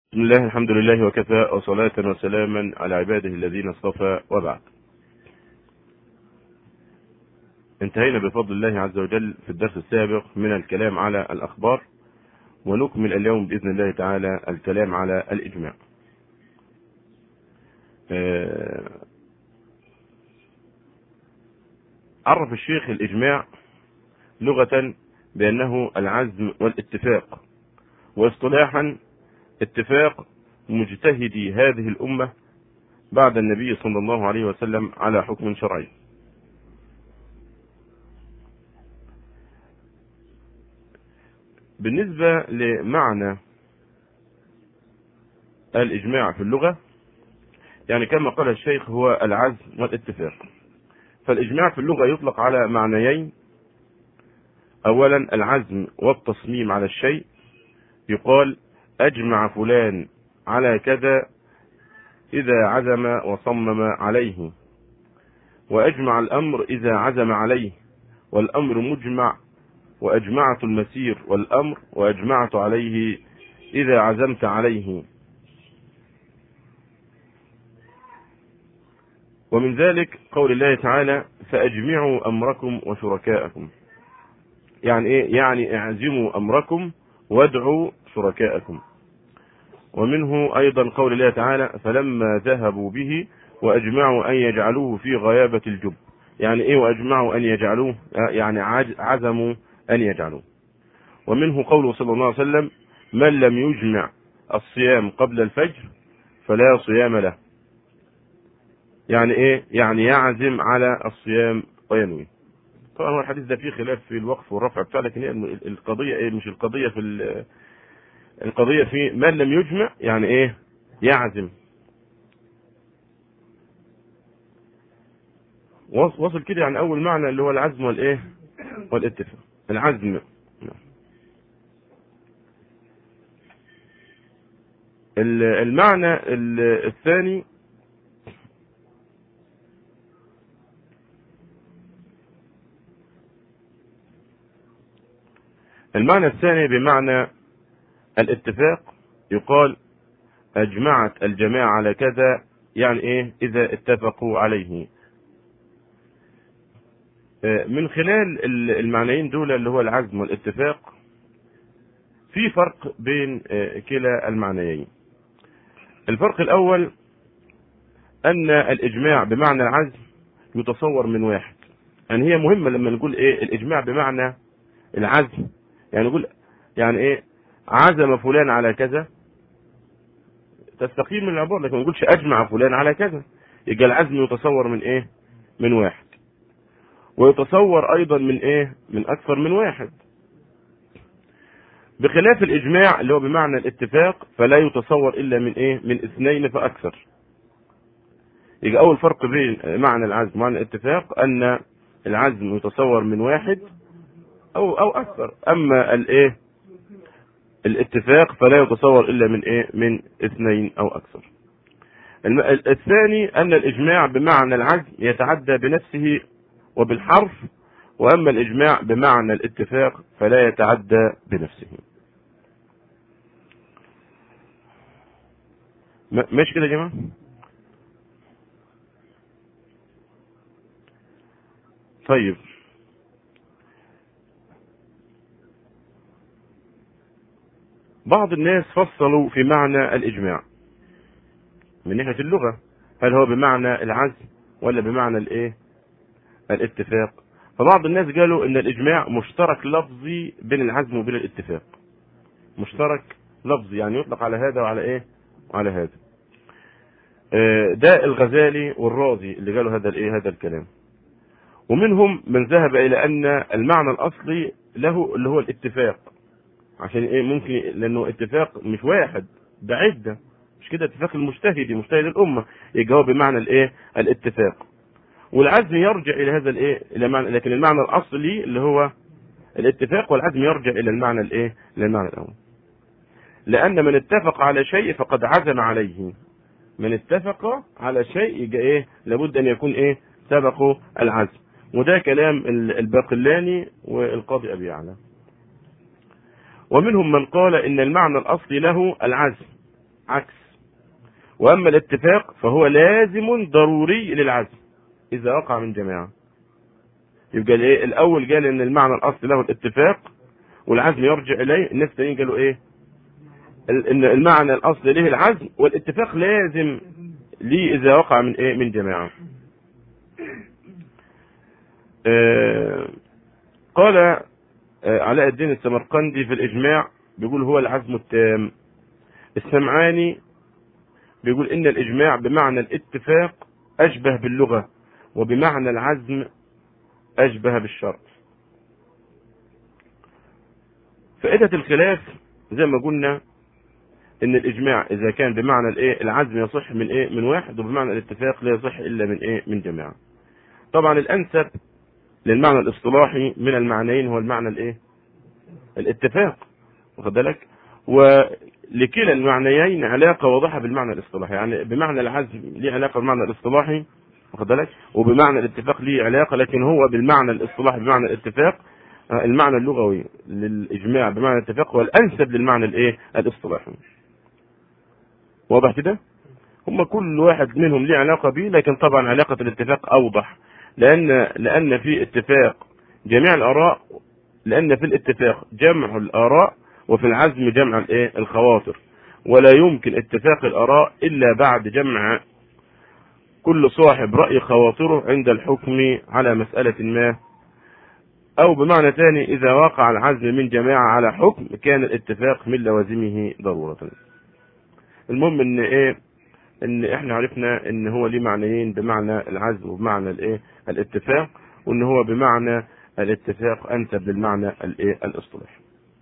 بسم الله الحمد لله وكفى وصلاة وسلاما على عباده الذين اصطفى وبعد. انتهينا بفضل الله عز وجل في الدرس السابق من الكلام على الأخبار ونكمل اليوم بإذن الله تعالى الكلام على الإجماع. عرف الشيخ الإجماع لغة بأنه العزم والاتفاق واصطلاحا اتفاق مجتهدي هذه الأمة بعد النبي صلى الله عليه وسلم على حكم شرعي بالنسبة لمعنى الإجماع في اللغة يعني كما قال الشيخ هو العزم والاتفاق فالإجماع في اللغة يطلق على معنيين أولا العزم والتصميم على الشيء يقال أجمع فلان على كذا إذا عزم وصمم عليه وأجمع الأمر إذا عزم عليه والأمر مجمع وأجمعت المسير والأمر وأجمعت عليه إذا عزمت عليه ومن ذلك قول الله تعالى فأجمعوا أمركم وشركاءكم يعني إيه؟ يعني اعزموا أمركم وادعوا شركاءكم ومنه أيضا قول الله تعالى فلما ذهبوا به وأجمعوا أن يجعلوه في غيابة الجب يعني إيه وأجمعوا أن يجعلوه يعني عزموا أن يجعلوه ومنه قوله صلى الله عليه وسلم من لم يجمع الصيام قبل الفجر فلا صيام له يعني ايه يعني يعزم على الصيام وينوي طبعا هو الحديث ده فيه خلاف في الوقف والرفع بتاع لكن هي القضيه ايه مش القضيه في القضيه في من لم يجمع يعني ايه يعزم وصل كده يعني اول معنى اللي هو العزم والايه والاتفاق العزم المعنى الثاني المعنى الثاني بمعنى الاتفاق يقال اجمعت الجماعة على كذا يعني ايه اذا اتفقوا عليه من خلال المعنيين دول اللي هو العزم والاتفاق في فرق بين كلا المعنيين الفرق الاول ان الاجماع بمعنى العزم يتصور من واحد يعني هي مهمة لما نقول ايه الاجماع بمعنى العزم يعني نقول يعني ايه عزم فلان على كذا تستقيم من العبارة لكن ما نقولش اجمع فلان على كذا يبقى العزم يتصور من ايه من واحد ويتصور ايضا من ايه من اكثر من واحد بخلاف الاجماع اللي هو بمعنى الاتفاق فلا يتصور الا من ايه من اثنين فاكثر يبقى اول فرق بين معنى العزم ومعنى الاتفاق ان العزم يتصور من واحد او او اكثر اما الايه الاتفاق فلا يتصور الا من ايه من اثنين او اكثر الثاني ان الاجماع بمعنى العزم يتعدى بنفسه وبالحرف واما الاجماع بمعنى الاتفاق فلا يتعدى بنفسه ماشي كده يا جماعه طيب بعض الناس فصلوا في معنى الإجماع من ناحية اللغة هل هو بمعنى العزم ولا بمعنى الايه الاتفاق فبعض الناس قالوا ان الإجماع مشترك لفظي بين العزم وبين الاتفاق مشترك لفظي يعني يطلق على هذا وعلى ايه وعلى هذا ده الغزالي والرازي اللي قالوا هذا الايه هذا الكلام ومنهم من ذهب الى ان المعنى الاصلي له اللي هو الاتفاق عشان ايه ممكن لانه اتفاق مش واحد ده عده مش كده اتفاق المجتهد مجتهد الامه يبقى هو بمعنى الايه الاتفاق والعزم يرجع الى هذا الايه الى معنى لكن المعنى الاصلي اللي هو الاتفاق والعزم يرجع الى المعنى الايه الى المعنى الاول لان من اتفق على شيء فقد عزم عليه من اتفق على شيء يبقى ايه لابد ان يكون ايه سبقه العزم وده كلام الباقلاني والقاضي ابي يعلى ومنهم من قال ان المعنى الاصلي له العزم عكس واما الاتفاق فهو لازم ضروري للعزم اذا وقع من جماعه يبقى الايه الاول قال ان المعنى الاصلي له الاتفاق والعزم يرجع اليه الناس التانيين قالوا ايه ان المعنى الاصلي له العزم والاتفاق لازم ليه اذا وقع من ايه من جماعه آه قال آه علاء الدين السمرقندي في الاجماع بيقول هو العزم التام السمعاني بيقول ان الاجماع بمعنى الاتفاق اشبه باللغه وبمعنى العزم اشبه بالشرط فائده الخلاف زي ما قلنا ان الاجماع اذا كان بمعنى الايه العزم يصح من ايه من واحد وبمعنى الاتفاق لا يصح الا من ايه من جماعه طبعا الانسب للمعنى الاصطلاحي من المعنيين هو المعنى الايه الاتفاق واخد بالك ولكلا المعنيين علاقه واضحه بالمعنى الاصطلاحي يعني بمعنى العزم ليه علاقه بالمعنى الاصطلاحي واخد بالك وبمعنى الاتفاق ليه علاقه لكن هو بالمعنى الاصطلاحي بمعنى الاتفاق المعنى اللغوي للاجماع بمعنى الاتفاق هو الانسب للمعنى الايه الاصطلاحي واضح كده هم كل واحد منهم ليه علاقه بيه لكن طبعا علاقه الاتفاق اوضح لان لان في اتفاق جميع الاراء لان في الاتفاق جمع الاراء وفي العزم جمع الايه الخواطر ولا يمكن اتفاق الاراء الا بعد جمع كل صاحب راي خواطره عند الحكم على مساله ما او بمعنى ثاني اذا وقع العزم من جماعه على حكم كان الاتفاق من لوازمه ضروره المهم ان ايه ان احنا عرفنا ان هو ليه معنيين بمعنى العزم وبمعنى الايه الاتفاق وان هو بمعنى الاتفاق انسب للمعنى الايه الاصطلاحي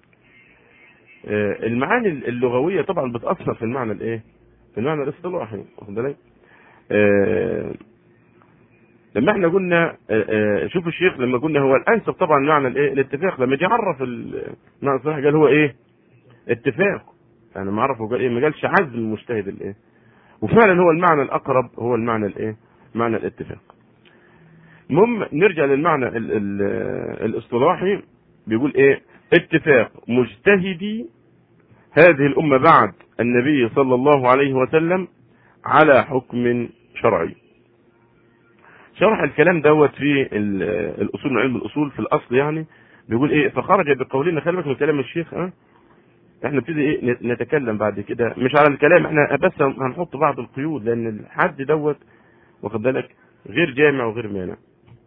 اه المعاني اللغويه طبعا بتاثر في المعنى الايه في المعنى الاصطلاحي واخد بالك اه لما احنا قلنا اه شوف الشيخ لما قلنا هو الانسب طبعا معنى الايه الاتفاق لما جه عرف المعنى الاصطلاحي قال هو ايه اتفاق يعني ما عرفه قال ايه ما قالش عزم مجتهد الايه وفعلا هو المعنى الاقرب هو المعنى الايه معنى الاتفاق المهم نرجع للمعنى ال ال الاصطلاحي بيقول ايه اتفاق مجتهدي هذه الامه بعد النبي صلى الله عليه وسلم على حكم شرعي شرح الكلام دوت في الاصول من علم الاصول في الاصل يعني بيقول ايه فخرج بقولنا خلي بالك من كلام الشيخ ها احنا نبتدي ايه نتكلم بعد كده مش على الكلام احنا بس هنحط بعض القيود لان الحد دوت واخد بالك غير جامع وغير مانع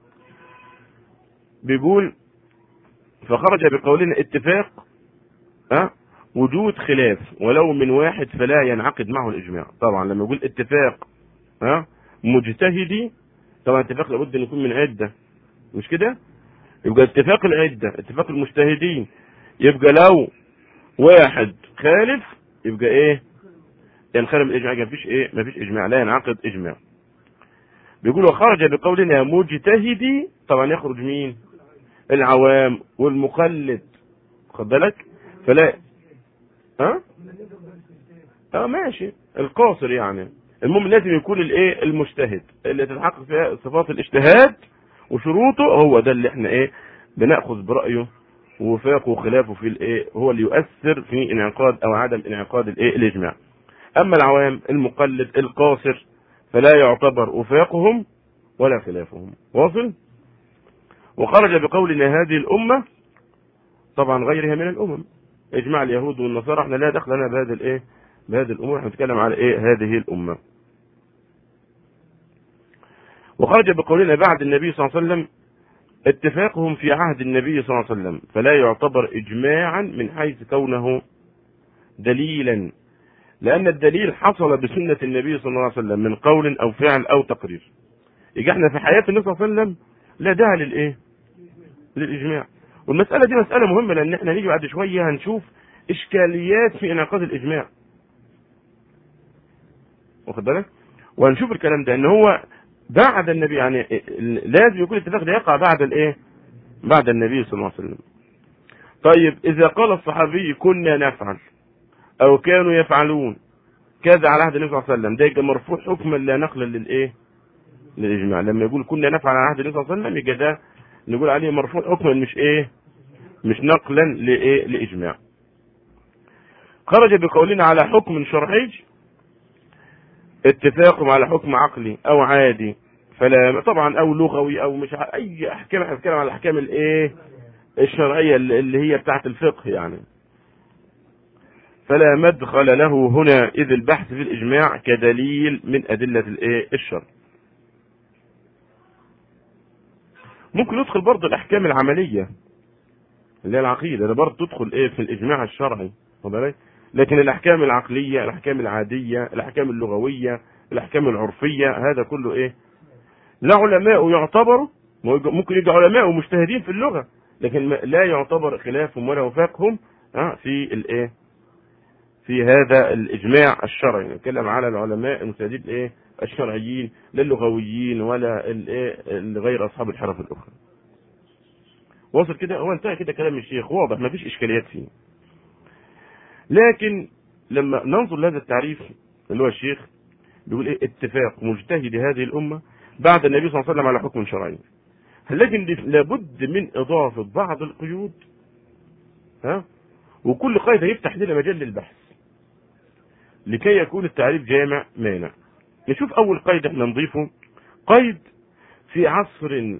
بيقول فخرج بقولنا اتفاق ها وجود خلاف ولو من واحد فلا ينعقد معه الاجماع طبعا لما يقول اتفاق ها مجتهدي طبعا اتفاق لابد ان يكون من عده مش كده يبقى اتفاق العده اتفاق المجتهدين يبقى لو واحد خالف يبقى ايه ينخرم الاجماع مفيش ايه مفيش اجماع لا ينعقد اجماع بيقول وخرج بقولنا مجتهدي طبعا يخرج مين العوام والمقلد خد بالك فلا ها اه ماشي القاصر يعني المهم لازم يكون الايه المجتهد اللي تتحقق فيها صفات الاجتهاد وشروطه هو ده اللي احنا ايه بناخذ برايه وفاقه وخلافه في الايه هو اللي يؤثر في انعقاد او عدم انعقاد الايه الاجماع اما العوام المقلد القاصر فلا يعتبر وفاقهم ولا خلافهم واصل وخرج بقولنا هذه الامه طبعا غيرها من الامم اجماع اليهود والنصارى احنا لا دخل لنا بهذه الايه بهذه الامور احنا بنتكلم على ايه هذه الامه وخرج بقولنا بعد النبي صلى الله عليه وسلم اتفاقهم في عهد النبي صلى الله عليه وسلم فلا يعتبر اجماعا من حيث كونه دليلا لان الدليل حصل بسنه النبي صلى الله عليه وسلم من قول او فعل او تقرير يجي احنا في حياه النبي صلى الله عليه وسلم لا داعي للايه للاجماع والمساله دي مساله مهمه لان احنا نيجي بعد شويه هنشوف اشكاليات في انعقاد الاجماع واخد بالك وهنشوف الكلام ده ان هو بعد النبي يعني لازم يكون الاتفاق ده يقع بعد الايه بعد النبي صلى الله عليه وسلم طيب اذا قال الصحابي كنا نفعل او كانوا يفعلون كذا على عهد النبي صلى الله عليه وسلم ده يبقى مرفوع حكما لا نقلا للايه للاجماع لما يقول كنا نفعل على عهد النبي صلى الله عليه وسلم يبقى ده نقول عليه مرفوع حكما مش ايه مش نقلا لايه لاجماع خرج بقولنا على حكم شرعي اتفاقهم على حكم عقلي او عادي فلا طبعا او لغوي او مش ع- اي احكام احنا بنتكلم على الاحكام الايه الشرعيه اللي اللي هي بتاعه الفقه يعني فلا مدخل له هنا اذ البحث في الاجماع كدليل من ادله الايه الشرع ممكن ندخل برضه الاحكام العمليه اللي هي العقيده ده برضه تدخل ايه في الاجماع الشرعي واخد بالك لكن الاحكام العقليه الاحكام العاديه الاحكام اللغويه الاحكام العرفيه هذا كله ايه لا علماء يعتبروا ممكن يبقى علماء ومجتهدين في اللغه لكن ما- لا يعتبر خلافهم ولا وفاقهم ها، في الايه في هذا الاجماع الشرعي نتكلم على العلماء المجتهدين الايه الشرعيين لا اللغويين ولا الايه اللي غير اصحاب الحرف الاخرى واصل كده هو انتهى كده كلام الشيخ واضح ما فيش اشكاليات فيه لكن لما ننظر لهذا التعريف اللي هو الشيخ بيقول ايه اتفاق مجتهد هذه الامه بعد النبي صلى الله عليه وسلم على حكم شرعي لكن لابد من اضافه بعض القيود ها وكل قيد هيفتح لنا مجال للبحث لكي يكون التعريف جامع مانع نشوف اول قيد احنا نضيفه قيد في عصر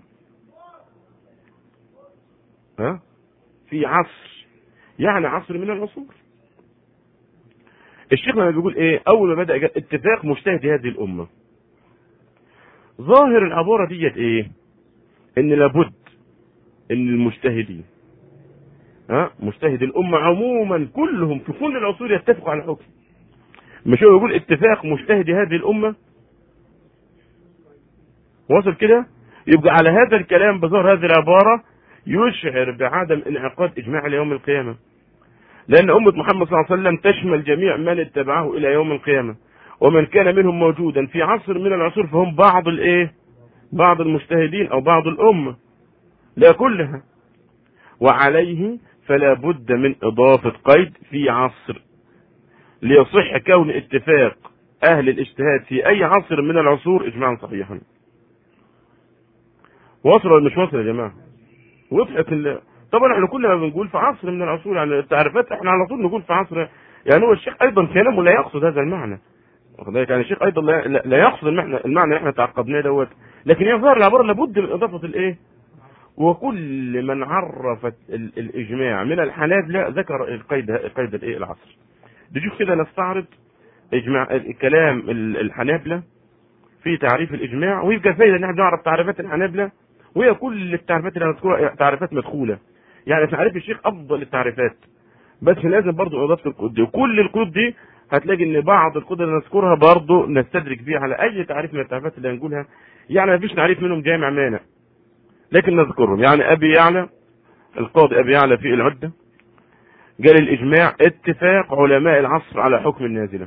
ها في عصر يعني عصر من العصور الشيخ لما بيقول ايه اول ما بدا جاء اتفاق مجتهد هذه الامه ظاهر العباره ديت ايه ان لابد ان المجتهدين ها مجتهد الامه عموما كلهم في كل العصور يتفقوا على الحكم مش هو يقول اتفاق مجتهد هذه الامه واصل كده يبقى على هذا الكلام بظهر هذه العباره يشعر بعدم انعقاد اجماع ليوم القيامه لان امه محمد صلى الله عليه وسلم تشمل جميع من اتبعه الى يوم القيامه ومن كان منهم موجودا في عصر من العصور فهم بعض الايه بعض المجتهدين او بعض الامه لا كلها وعليه فلا بد من اضافه قيد في عصر ليصح كون اتفاق اهل الاجتهاد في اي عصر من العصور اجماعا صحيحا واصل ولا مش واصل يا جماعه وضحت ال... طبعا احنا كل ما بنقول في عصر من العصور يعني التعريفات احنا على طول نقول في عصر يعني هو الشيخ ايضا كلامه لا يقصد هذا المعنى واخد بالك يعني الشيخ ايضا لا, لا يقصد المعنى المعنى اللي احنا تعقبناه دوت لكن يظهر العباره لابد من اضافه الايه وكل من عرفت ال... الاجماع من الحنابلة ذكر القيد قيد الايه العصر نشوف كده نستعرض اجماع كلام الحنابلة في تعريف الاجماع ويبقى فايده ان احنا نعرف تعريفات الحنابلة وهي كل التعريفات اللي هنذكرها تعريفات مدخوله يعني تعريف الشيخ افضل التعريفات بس لازم برضو اضافه القيود دي وكل القيود دي هتلاقي ان بعض القيود اللي نذكرها برضو نستدرك بيها على اي تعريف من التعريفات اللي هنقولها يعني ما فيش تعريف منهم جامع مانع لكن نذكرهم يعني ابي يعلى القاضي ابي يعلى في العده قال الاجماع اتفاق علماء العصر على حكم النازله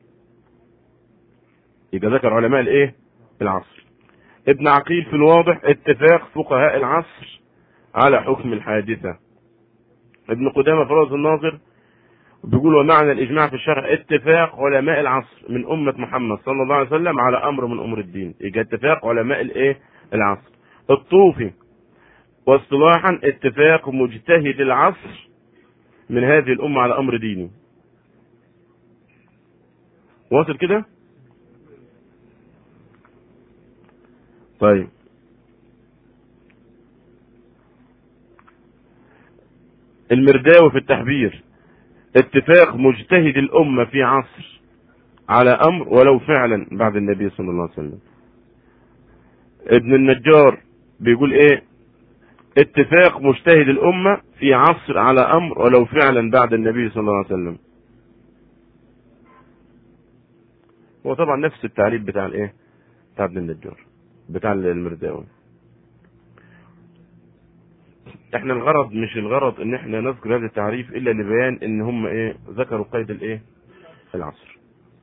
يبقى ذكر علماء الايه العصر ابن عقيل في الواضح اتفاق فقهاء العصر على حكم الحادثة ابن قدامة في روض الناظر بيقول ومعنى الإجماع في الشرع اتفاق علماء العصر من أمة محمد صلى الله عليه وسلم على أمر من أمور الدين يبقى اتفاق علماء الإيه العصر الطوفي واصطلاحا اتفاق مجتهد العصر من هذه الأمة على أمر ديني واصل كده طيب المرداوي في التحبير اتفاق مجتهد الأمة في عصر على أمر ولو فعلا بعد النبي صلى الله عليه وسلم ابن النجار بيقول ايه اتفاق مجتهد الأمة في عصر على أمر ولو فعلا بعد النبي صلى الله عليه وسلم هو طبعا نفس التعريف بتاع الايه بتاع ابن النجار بتاع المرداوي احنا الغرض مش الغرض ان احنا نذكر هذا التعريف الا لبيان ان هم ايه ذكروا قيد الايه العصر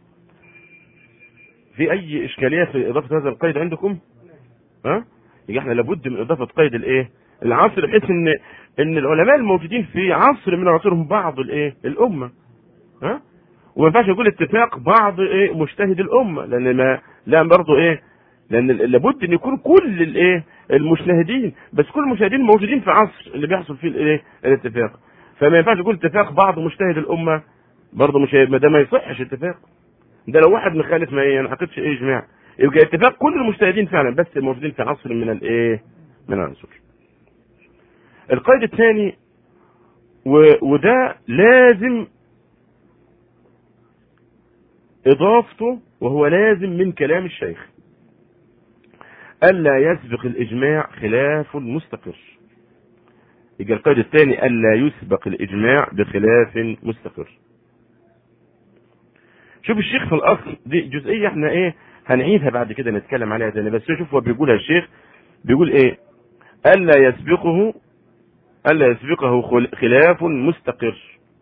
في اي اشكاليه في اضافه هذا القيد عندكم ها يبقى احنا لابد من اضافه قيد الايه العصر بحيث ان ان العلماء الموجودين في عصر من عصورهم بعض الايه الامه ها وما ينفعش يقول اتفاق بعض ايه مجتهد الامه لان ما لا برضه ايه لان لابد ان يكون كل الايه المجتهدين بس كل المجتهدين موجودين في عصر اللي بيحصل فيه الايه الاتفاق فما ينفعش يقول اتفاق بعض مجتهد الامه برضه مش ما ده ما يصحش اتفاق ده لو واحد مخالف ما ينعقدش ايه اجماع يبقى اتفاق كل المجتهدين فعلا بس موجودين في عصر من الايه من العنصر القيد الثاني و... وده لازم اضافته وهو لازم من كلام الشيخ الا يسبق الاجماع خلاف مستقر يبقى القيد الثاني الا يسبق الاجماع بخلاف مستقر شوف الشيخ في الاصل دي جزئيه احنا ايه هنعيدها بعد كده نتكلم عليها تاني بس شوف هو بيقولها الشيخ بيقول ايه الا يسبقه الا يسبقه خلاف مستقر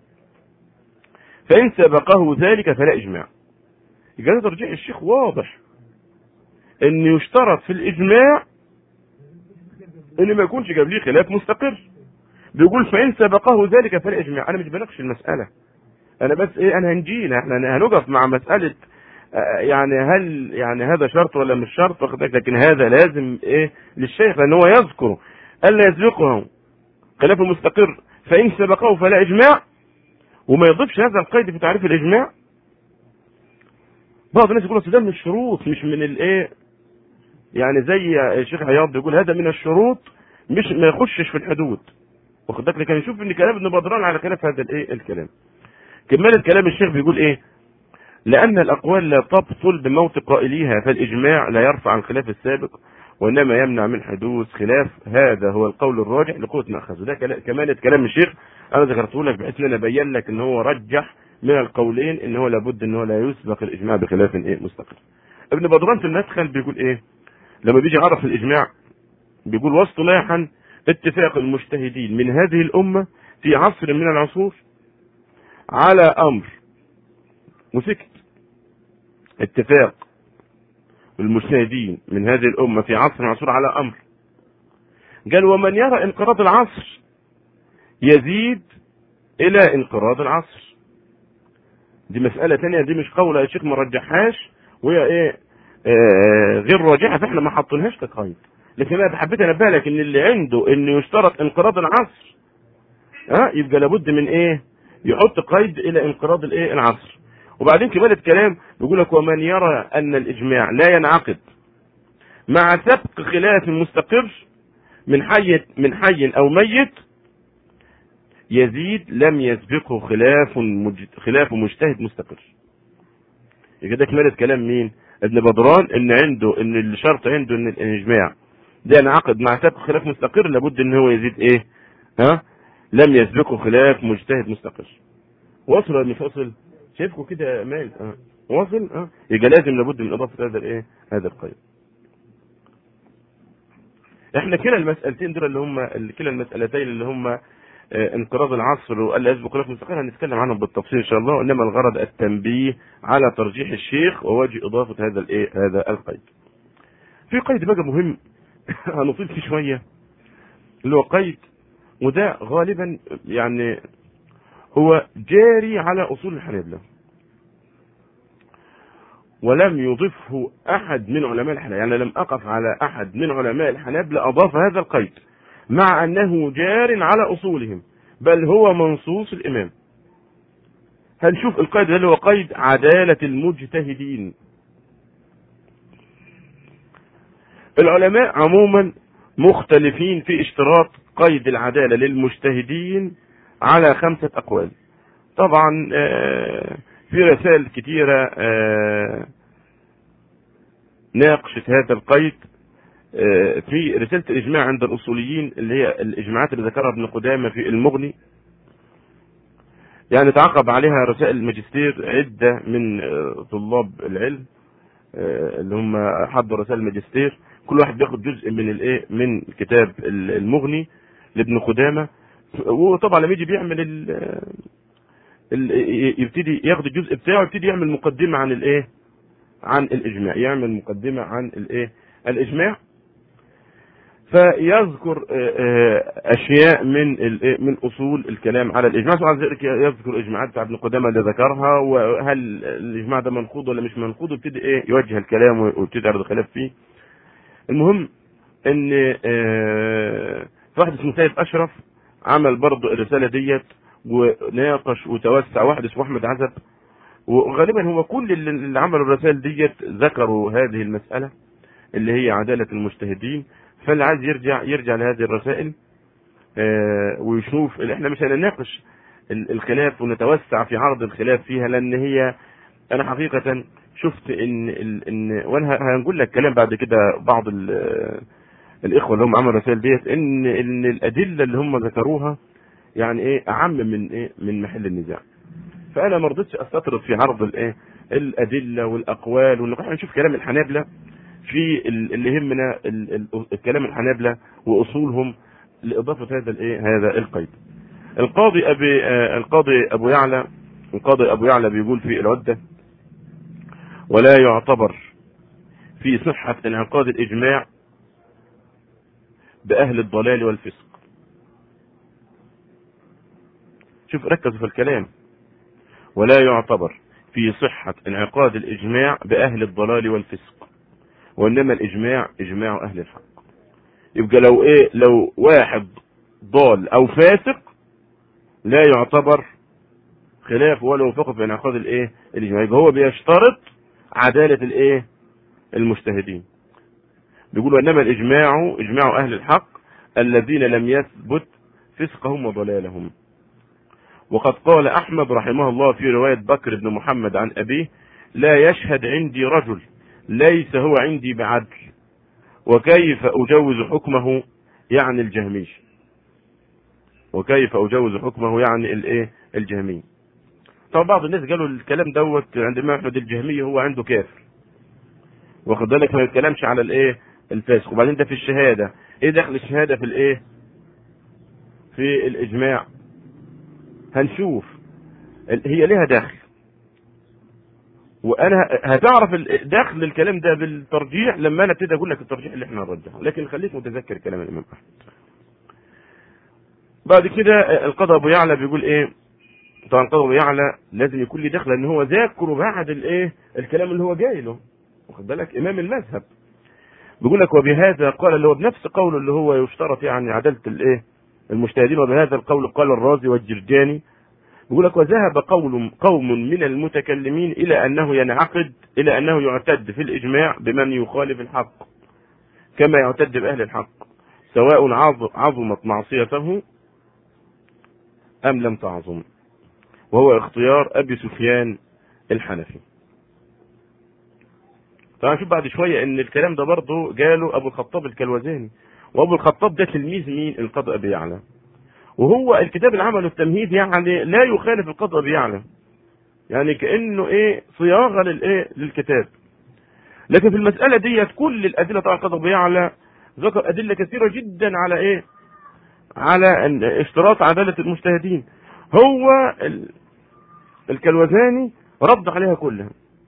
فان سبقه ذلك فلا اجماع يبقى ترجيح الشيخ واضح ان يشترط في الاجماع ان ما يكونش جاب ليه خلاف مستقر بيقول فان سبقه ذلك فلا اجماع انا مش بناقش المساله انا بس ايه انا هنجينا احنا هنقف مع مساله يعني هل يعني هذا شرط ولا مش شرط واخد لكن هذا لازم ايه للشيخ لان هو يذكر الا يسبقه خلاف المستقر فان سبقه فلا اجماع وما يضيفش هذا القيد في تعريف الاجماع بعض الناس يقول ده من الشروط مش من الايه يعني زي الشيخ عياض بيقول هذا من الشروط مش ما يخشش في الحدود واخد بالك لكن يشوف ان كلام ابن بدران على خلاف هذا الايه الكلام كمال الكلام الشيخ بيقول ايه لأن الأقوال لا تبطل بموت قائليها فالإجماع لا يرفع عن خلاف السابق وإنما يمنع من حدوث خلاف هذا هو القول الراجح لقوة مأخذ ده كمالة كلام الشيخ أنا ذكرته لك بحيث أن أنا أبين لك إن هو رجح من القولين إن هو لابد إن هو لا يسبق الإجماع بخلاف إيه مستقل ابن بدران في المدخل بيقول إيه لما بيجي عرف الإجماع بيقول واصطلاحا اتفاق المجتهدين من هذه الأمة في عصر من العصور على أمر وسكت اتفاق المجتهدين من هذه الأمة في عصر عصور على أمر قال ومن يرى انقراض العصر يزيد إلى انقراض العصر دي مسألة تانية دي مش قولة يا شيخ ما رجحهاش وهي ايه آه غير راجحة فاحنا ما حاطينهاش كقيد لكن انا حبيت انبه لك ان اللي عنده انه يشترط انقراض العصر ها أه؟ يبقى لابد من ايه يحط قيد الى انقراض الايه العصر وبعدين كمال الكلام بيقول لك ومن يرى ان الاجماع لا ينعقد مع سبق خلاف مستقر من حي من حي او ميت يزيد لم يسبقه خلاف مج... خلاف مجتهد مستقر يبقى ده كمالة كلام مين ابن بدران ان عنده ان الشرط عنده ان الاجماع ده ينعقد مع سبق خلاف مستقر لابد ان هو يزيد ايه ها لم يسبقه خلاف مجتهد مستقر وصل ولا مش وصل شايفكم كده مال اه واصل اه يبقى لازم لابد من اضافه هذا الايه هذا القيد احنا كلا المسالتين دول اللي هم كلا المسالتين اللي هم اه انقراض العصر والا يسبق خلاف مستقر هنتكلم عنهم بالتفصيل ان شاء الله انما الغرض التنبيه على ترجيح الشيخ ووجه اضافه هذا الايه هذا القيد في قيد بقى مهم هنطيل فيه شويه اللي هو قيد وده غالبا يعني هو جاري على اصول الحنابلة ولم يضفه احد من علماء الحنابلة يعني لم اقف على احد من علماء الحنابلة اضاف هذا القيد مع انه جار على اصولهم بل هو منصوص الامام هنشوف القيد اللي هو قيد عدالة المجتهدين العلماء عموما مختلفين في اشتراط قيد العدالة للمجتهدين على خمسة أقوال طبعا في رسائل كثيرة ناقشت هذا القيد في رسالة الإجماع عند الأصوليين اللي هي الإجماعات اللي ذكرها ابن قدامة في المغني يعني تعقب عليها رسائل الماجستير عدة من طلاب العلم اللي هم حضروا رسائل الماجستير كل واحد بياخد جزء من الايه من كتاب المغني لابن قدامه وطبعا لما يجي بيعمل ال ال يبتدي ياخد الجزء بتاعه يبتدي يعمل مقدمه عن الايه عن الاجماع يعمل مقدمه عن الايه الاجماع فيذكر اشياء من من اصول الكلام على الاجماع طبعا يذكر الاجماعات بتاع ابن قدامه اللي ذكرها وهل الاجماع ده منقوض ولا مش منقوض ويبتدي ايه يوجه الكلام ويبتدي يعرض الخلاف فيه المهم ان في واحد اسمه سيد اشرف عمل برضه الرساله ديت وناقش وتوسع واحد اسمه احمد عزب وغالبا هو كل اللي اللي عملوا الرسائل ديت ذكروا هذه المسألة اللي هي عدالة المجتهدين فاللي عايز يرجع يرجع لهذه الرسائل آه، ويشوف اللي احنا مش هنناقش ال- الخلاف ونتوسع في عرض الخلاف فيها لان هي انا حقيقة شفت ان ال- ان وانا ه- هنقول لك كلام بعد كده بعض ال- الاخوه اللي هم عملوا الرسائل ديت ان ان الادله اللي هم ذكروها يعني ايه اعم من ايه من محل النزاع فانا ما رضيتش استطرد في عرض الايه الادله والاقوال وان احنا نشوف كلام الحنابله في ال- اللي يهمنا ال- ال- الكلام الحنابله واصولهم لاضافه هذا الايه هذا القيد القاضي ابي آه، القاضي ابو يعلى القاضي ابو يعلى بيقول في العده ولا يعتبر في صحه انعقاد الاجماع باهل الضلال والفسق شوف ركزوا في الكلام ولا يعتبر في صحة انعقاد الإجماع بأهل الضلال والفسق وإنما الإجماع إجماع أهل الحق يبقى لو إيه لو واحد ضال أو فاسق لا يعتبر خلاف ولا وفق في انعقاد الإيه الإجماع يبقى هو بيشترط عدالة الإيه المجتهدين بيقولوا إنما الإجماع إجماع أهل الحق الذين لم يثبت فسقهم وضلالهم وقد قال أحمد رحمه الله في رواية بكر بن محمد عن أبيه لا يشهد عندي رجل ليس هو عندي بعدل وكيف أجوز حكمه يعني الجهمي وكيف أجوز حكمه يعني الايه الجهمي طبعا بعض الناس قالوا الكلام دوت عند الإمام أحمد الجهمي هو عنده كافر واخد بالك ما يتكلمش على الايه الفاسق وبعدين ده في الشهادة ايه دخل الشهادة في الايه في الإجماع هنشوف ال- هي ليها دخل وانا ه- هتعرف ال- دخل الكلام ده بالترجيح لما انا ابتدي اقول لك الترجيح اللي احنا هنرجحه لكن خليك متذكر كلام الامام احمد بعد كده آه، القاضي ابو يعلى بيقول ايه طبعا القاضي ابو يعلى لازم يكون لي دخل ان هو ذاكره بعد الايه الكلام اللي هو جاي له واخد بالك امام المذهب بيقول لك وبهذا قال اللي هو بنفس قوله اللي هو يشترط يعني عداله الايه المجتهدين وبهذا القول قال الرازي والجرجاني يقول لك وذهب قول قوم من المتكلمين الى انه ينعقد الى انه يعتد في الاجماع بمن يخالف الحق كما يعتد باهل الحق سواء عظ- عظمت معصيته ام لم تعظم وهو اختيار ابي سفيان الحنفي طبعا شوف بعد شويه ان الكلام ده برضه جاله ابو الخطاب الكلوزاني وابو الخطاب ده تلميذ مين القاضي ابي يعلى وهو الكتاب اللي عمله التمهيد يعني لا يخالف القاضي ابي يعلى يعني كانه ايه صياغه للايه للكتاب لكن في المساله ديت كل الادله طبعا القاضي ابي يعلى ذكر ادله كثيره جدا على ايه على أن اشتراط عداله المجتهدين هو ال- الكلوزاني رد عليها كلها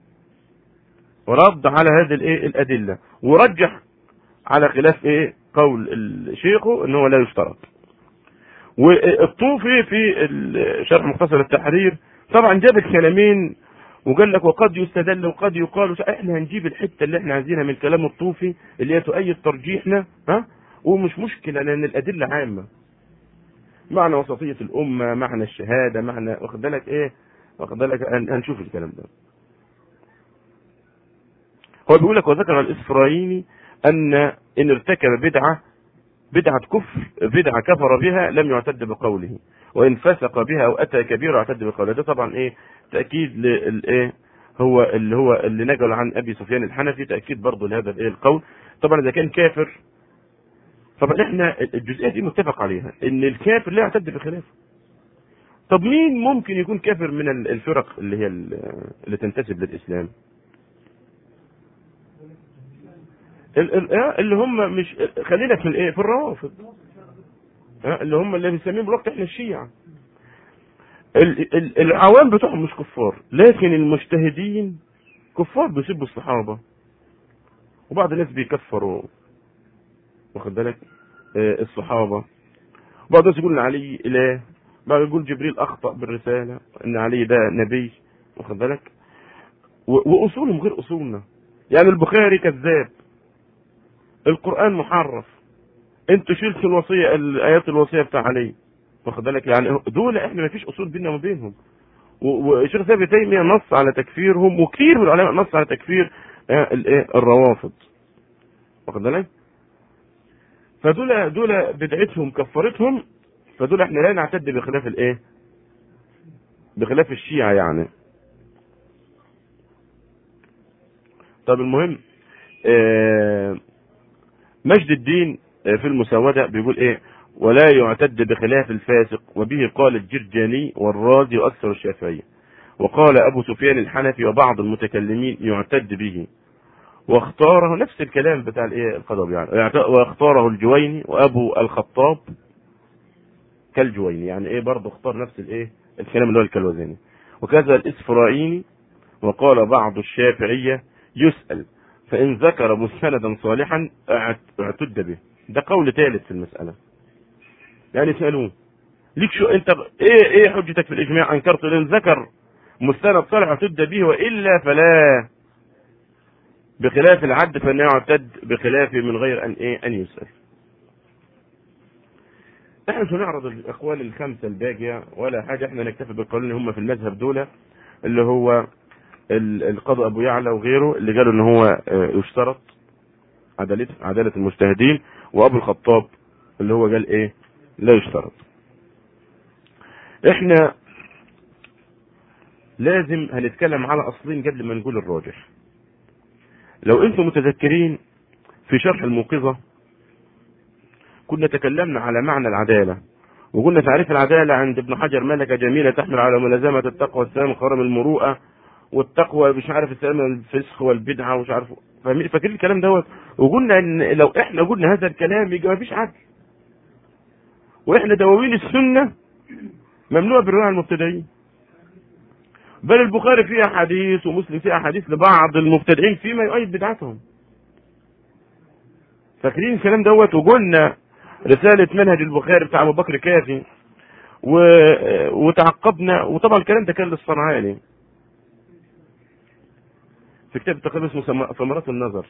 ورد على هذه الايه الادله ورجح على خلاف ايه قول شيخه ان هو لا يشترط والطوفي في ال- شرح مختصر التحرير طبعا جاب الكلامين وقال لك وقد يستدل وقد يقال وش- احنا هنجيب الحته اللي احنا عايزينها من كلام الطوفي اللي هي تؤيد ترجيحنا ها ومش مشكله لان الادله عامه معنى وسطيه الامه معنى الشهاده معنى واخد بالك ايه واخد بالك هن- هنشوف الكلام ده هو بيقول لك وذكر الاسفرايني ان ان ارتكب بدعه بدعة كفر بدعة كفر بها لم يعتد بقوله وإن فسق بها أو أتى كبيرة يعتد بقوله ده طبعا إيه تأكيد للإيه هو اللي هو اللي نقل عن أبي سفيان الحنفي تأكيد برضه لهذا الإيه القول طبعا إذا كان كافر طبعا إحنا الجزئية دي متفق عليها إن الكافر لا يعتد بخلافه طب مين ممكن يكون كافر من ال- الفرق اللي هي ال- اللي تنتسب للإسلام ال- ال- آه، اللي هم مش خلينا في الايه في الروافض آه، اللي هم اللي بنسميهم بالوقت احنا الشيعة ال- ال- العوام بتوعهم مش كفار لكن المجتهدين كفار بيسبوا الصحابة وبعض الناس بيكفروا واخد بالك آه، الصحابة بعض الناس يقول ان علي اله بعض يقول جبريل اخطأ بالرسالة ان علي ده نبي واخد بالك و- واصولهم غير اصولنا يعني البخاري كذاب القرآن محرف انتوا شلتوا الوصية الايات الوصية بتاع علي واخد بالك يعني دول احنا ما فيش اصول بيننا وبينهم وشيخ الاسلام ابن تيميه نص على تكفيرهم وكثير من العلماء نص على تكفير آه، الايه الروافض واخد بالك فدول دول بدعتهم كفرتهم فدول احنا لا نعتد بخلاف الايه بخلاف الشيعة يعني طب المهم آه، مجد الدين آه، في المسودة بيقول ايه ولا يعتد بخلاف الفاسق وبه قال الجرجاني والرازي واكثر الشافعية وقال ابو سفيان الحنفي وبعض المتكلمين يعتد به واختاره نفس الكلام بتاع الايه القضب يعني واختاره الجويني وابو الخطاب كالجويني يعني ايه برضه اختار نفس الايه الكلام اللي هو الكلوزاني وكذا الاسفرايني وقال بعض الشافعية يسأل فإن ذكر مستندا صالحا اعتد به ده قول ثالث في المسألة يعني يسألوه ليك شو انت ايه ايه حجتك في الاجماع انكرت ان ذكر مستند صالح اعتد به والا فلا بخلاف العد فانه يعتد بخلافه من غير ان ايه ان يسأل احنا مش هنعرض الاقوال الخمسه الباقيه ولا حاجه احنا نكتفي بالقولين هم في المذهب دول اللي هو القاضي ابو يعلى وغيره اللي قالوا ان هو آه، يشترط عدالة عدالة المجتهدين وابو الخطاب اللي هو قال ايه لا يشترط احنا لازم هنتكلم على اصلين قبل ما نقول الراجح لو انتم متذكرين في شرح الموقظة كنا تكلمنا على معنى العدالة وقلنا تعريف العدالة عند ابن حجر ملكة جميلة تحمل على ملازمة التقوى والسلام وخرم المروءة والتقوى مش عارف السلام الفسخ والبدعة ومش عارف فاهمين فاكرين الكلام دوت وقلنا ان لو احنا قلنا هذا الكلام يبقى ما فيش عدل واحنا دواوين السنة ممنوع بالرواية المبتدعين بل البخاري فيها حديث ومسلم فيها حديث لبعض المبتدعين فيما يؤيد بدعتهم فاكرين الكلام دوت وقلنا رسالة منهج البخاري بتاع أبو بكر كافي و... وتعقبنا وطبعا الكلام ده كان للصنعاني في كتاب التقريب اسمه ثمرات النظر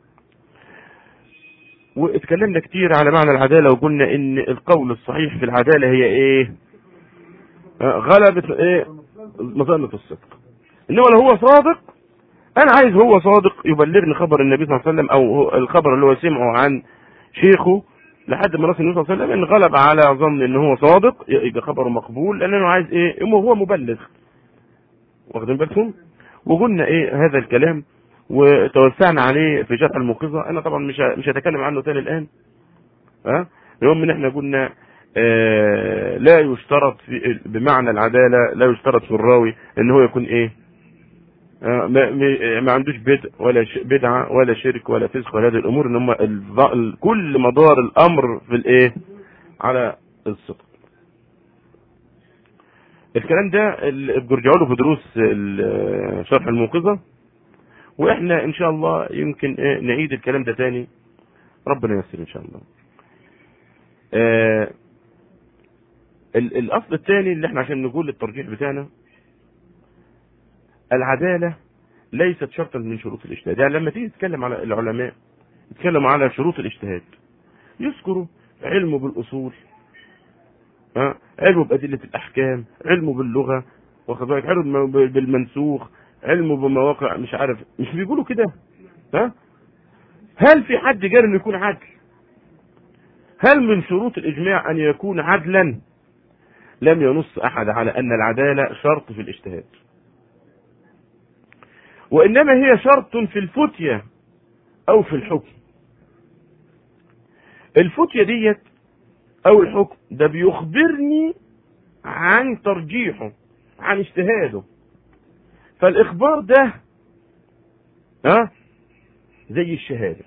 واتكلمنا كتير على معنى العدالة وقلنا ان القول الصحيح في العدالة هي ايه آه، غلبت ايه مظنة الصدق انما لو هو صادق انا عايز هو صادق يبلغني خبر النبي صلى الله عليه وسلم او الخبر اللي هو سمعه عن شيخه لحد ما رسول النبي صلى الله عليه وسلم ان غلب على ظن ان هو صادق يبقى خبره مقبول لانه عايز ايه هو مبلغ واخدين بالكم وقلنا ايه هذا الكلام وتوسعنا عليه في شرح الموقظة انا طبعا مش مش هتكلم عنه تاني الان ها المهم ان احنا قلنا آه لا يشترط في بمعنى العدالة لا يشترط في الراوي ان هو يكون ايه آه ما, ما عندوش بدع ولا بدعة ولا شرك ولا فسق ولا هذه الامور ان هم كل مدار الامر في الايه على الصدق الكلام ده بيرجعوا له في دروس شرح الموقظه واحنا ان شاء الله يمكن إيه نعيد الكلام ده تاني ربنا ييسر ان شاء الله آه الاصل الثاني اللي احنا عشان نقول الترجيح بتاعنا العداله ليست شرطا من شروط الاجتهاد يعني لما تيجي تتكلم على العلماء يتكلموا على شروط الاجتهاد يذكروا علمه بالاصول ها علمه بأدلة الأحكام علمه باللغة واخد بالك علمه بالمنسوخ علمه بمواقع مش عارف مش بيقولوا كده ها هل في حد قال انه يكون عدل هل من شروط الإجماع أن يكون عدلا لم ينص أحد على أن العدالة شرط في الاجتهاد وإنما هي شرط في الفتية أو في الحكم الفتية ديت او الحكم ده بيخبرني عن ترجيحه عن اجتهاده فالاخبار ده ها زي الشهاده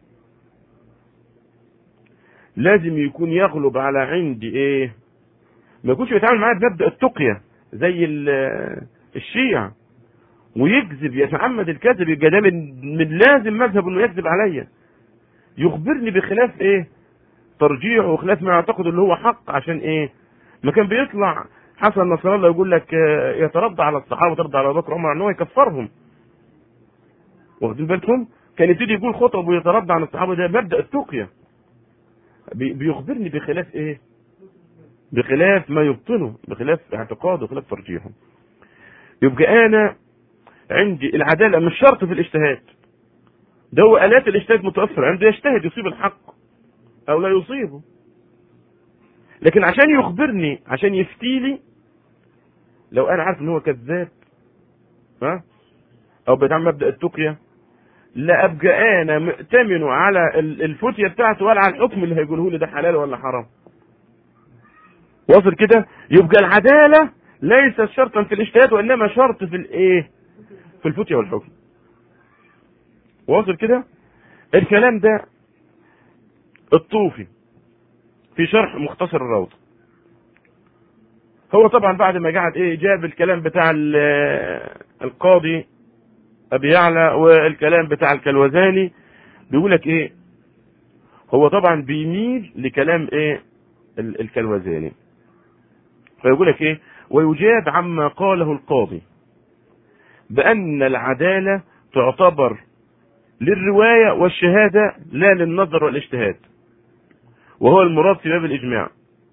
لازم يكون يغلب على عندي ايه ما يكونش بيتعامل معايا بمبدا التقيه زي الشيع ويكذب يتعمد الكذب يبقى ده من, من لازم مذهب انه يكذب عليا يخبرني بخلاف ايه ترجيح وخلاف ما يعتقد اللي هو حق عشان ايه ما كان بيطلع حسن نصر الله يقول لك آه، يترضى على الصحابه ويترضى على ابو بكر وعمر ان هو يكفرهم واخدين بالكم كان يبتدي يقول خطب ويترضى عن الصحابه ده مبدا التقيه بيخبرني بخلاف ايه بخلاف ما يبطنه بخلاف اعتقاده وخلاف ترجيحه يبقى انا عندي العداله مش شرط في الاجتهاد ده هو الات الاجتهاد متوفره عنده يجتهد يصيب الحق او لا يصيبه لكن عشان يخبرني عشان يفتي لي لو انا عارف ان هو كذاب ها او بيتعمل مبدا التقيه لا ابقى انا مؤتمن على الفتيه بتاعته ولا على الحكم اللي هيقوله لي ده حلال ولا حرام واصل كده يبقى العداله ليست شرطا في الاجتهاد وانما شرط في الايه في الفتيه والحكم واصل كده الكلام ده الطوفي في شرح مختصر الروض هو طبعا بعد ما قعد ايه جاب الكلام بتاع القاضي ابي يعلى والكلام بتاع الكلوزاني بيقول لك ايه هو طبعا بيميل لكلام ايه الكلوزاني فيقول لك ايه ويجاب عما قاله القاضي بان العداله تعتبر للروايه والشهاده لا للنظر والاجتهاد وهو المراد في باب الاجماع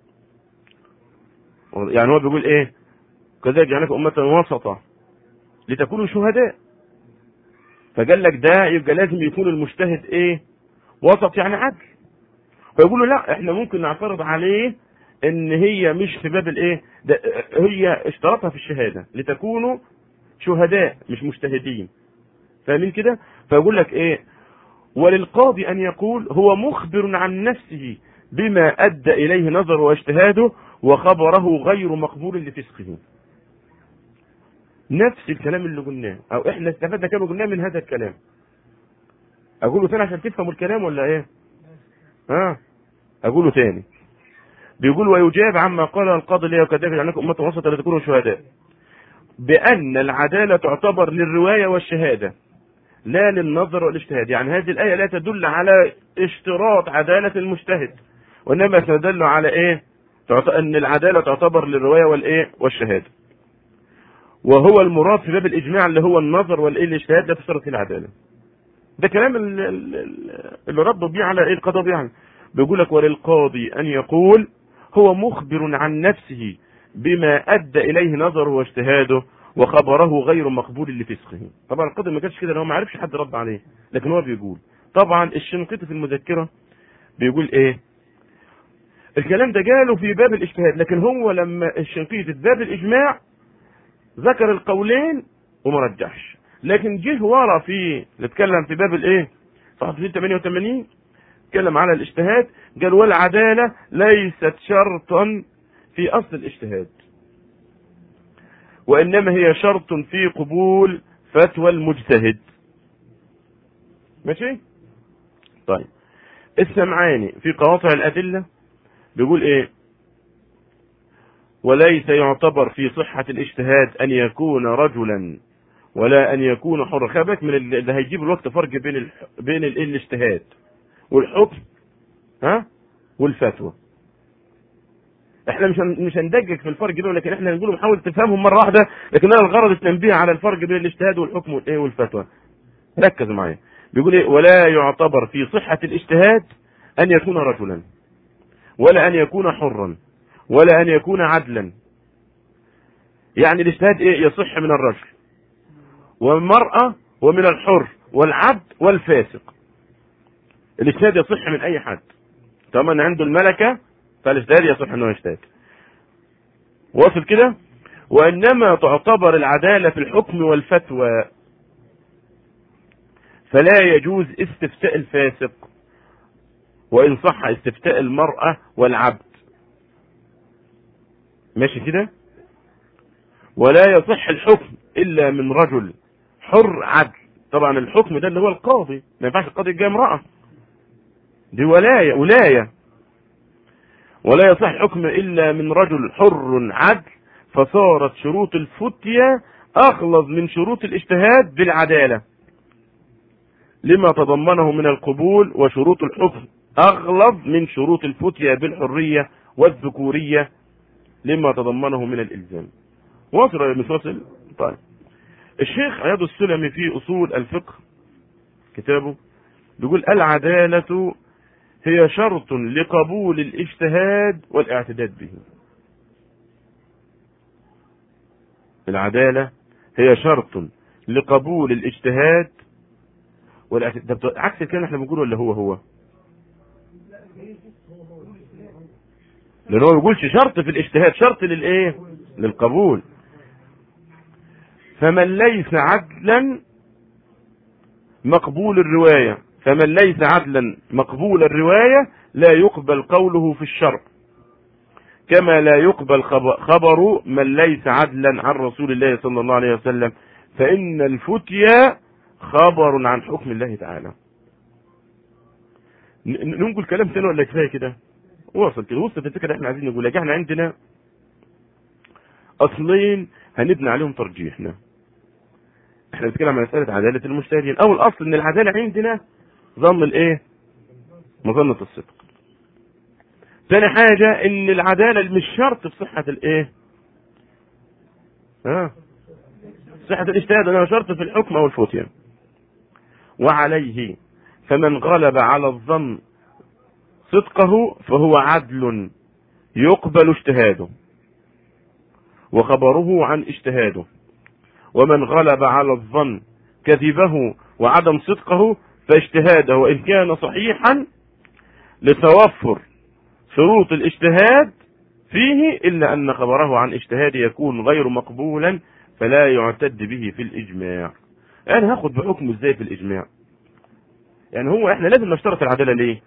يعني هو بيقول ايه كذلك جعلناكم امه وسطا لتكونوا شهداء فقال لك ده يبقى لازم يكون المجتهد ايه وسط يعني عدل فيقولوا لا احنا ممكن نعترض عليه ان هي مش في باب الايه ده هي اشترطها في الشهاده لتكونوا شهداء مش مجتهدين فاهمين كده فيقول لك ايه وللقاضي ان يقول هو مخبر عن نفسه بما ادى اليه نظره واجتهاده وخبره غير مقبول لفسقه نفس الكلام اللي قلناه او احنا استفدنا كما قلناه من هذا الكلام اقوله تاني عشان تفهموا الكلام ولا ايه ها اقوله تاني بيقول ويجاب عما قال القاضي لي وكذلك لانكم امه وسطا لتكونوا شهداء بان العداله تعتبر للروايه والشهاده لا للنظر والاجتهاد يعني هذه الايه لا تدل على اشتراط عداله المجتهد وانما تدل على ايه ان العداله تعتبر للروايه والايه والشهاده وهو المراد في باب الاجماع اللي هو النظر والايه الاجتهاد لا تشترط فيه العداله ده كلام اللي ردوا بيه على ايه القضاء يعني بيقول لك وللقاضي ان يقول هو مخبر عن نفسه بما ادى اليه نظره واجتهاده وخبره غير مقبول لفسقه طبعا القاضي ما كانش كده هو ما عرفش حد رد عليه لكن هو بيقول طبعا الشنقيطي في المذكره بيقول ايه الكلام ده جاله في باب الاجتهاد لكن هو لما الشنقيطي في باب الاجماع ذكر القولين وما رجحش لكن جه ورا في نتكلم في باب الايه صفحه 88 اتكلم على الاجتهاد قال والعداله ليست شرطا في اصل الاجتهاد وانما هي شرط في قبول فتوى المجتهد ماشي طيب السمعاني في قواطع الادله بيقول ايه وليس يعتبر في صحة الاجتهاد أن يكون رجلا ولا أن يكون حرا خبك من اللي هيجيب الوقت فرق بين ال... بين ال... الاجتهاد والحكم ها والفتوى احنا مش هن... مش هندقق في الفرق ده لكن احنا هنقول نحاول تفهمهم مره واحده لكن انا الغرض التنبيه على الفرق بين الاجتهاد والحكم والايه والفتوى ركزوا معايا بيقول ايه ولا يعتبر في صحه الاجتهاد ان يكون رجلا ولا ان يكون حرا ولا ان يكون عدلا يعني الاجتهاد ايه يصح من الرجل والمرأة ومن الحر والعبد والفاسق الاجتهاد يصح من اي حد طالما عنده الملكة فالاجتهاد يصح انه يجتهد واصل كده وانما تعتبر العدالة في الحكم والفتوى فلا يجوز استفتاء الفاسق وان صح استفتاء المرأة والعبد ماشي كده ولا يصح الحكم الا من رجل حر عدل طبعا الحكم ده اللي هو القاضي ما ينفعش القاضي يجي امرأة دي ولاية ولاية ولا يصح الحكم الا من رجل حر عدل فصارت شروط الفتية اغلظ من شروط الاجتهاد بالعدالة لما تضمنه من القبول وشروط الحكم اغلظ من شروط الفتية بالحرية والذكورية لما تضمنه من الالزام واصل يا مش واصل طيب الشيخ عياض السلمي في اصول الفقه كتابه بيقول العدالة هي شرط لقبول الاجتهاد والاعتداد به العدالة هي شرط لقبول الاجتهاد ولا ده عكس الكلام احنا بنقوله ولا هو هو لان هو ما بيقولش شرط في الاجتهاد شرط للايه للقبول فمن ليس عدلا مقبول الرواية فمن ليس عدلا مقبول الرواية لا يقبل قوله في الشرع كما لا يقبل خبر من ليس عدلا عن رسول الله صلى الله عليه وسلم فإن الفتيا خبر عن حكم الله تعالى ننقل كلام تاني ولا كفايه كده وصل كده وصلت الفكره اللي احنا عايزين نقولها احنا عندنا اصلين هنبني عليهم ترجيحنا احنا بنتكلم عن مساله عداله المجتهدين اول اصل ان العداله عندنا ظن الايه مظنه الصدق ثاني حاجه ان العداله مش شرط في صحه الايه ها صحه الاجتهاد انما شرط في الحكم او الفتيا وعليه فمن غلب على الظن صدقه فهو عدل يقبل اجتهاده وخبره عن اجتهاده ومن غلب على الظن كذبه وعدم صدقه فاجتهاده وإن كان صحيحا لتوفر شروط الاجتهاد فيه إلا أن خبره عن اجتهاده يكون غير مقبولا فلا يعتد به في الإجماع أنا هاخد بحكم إزاي في الإجماع يعني هو إحنا لازم نشترط العدالة ليه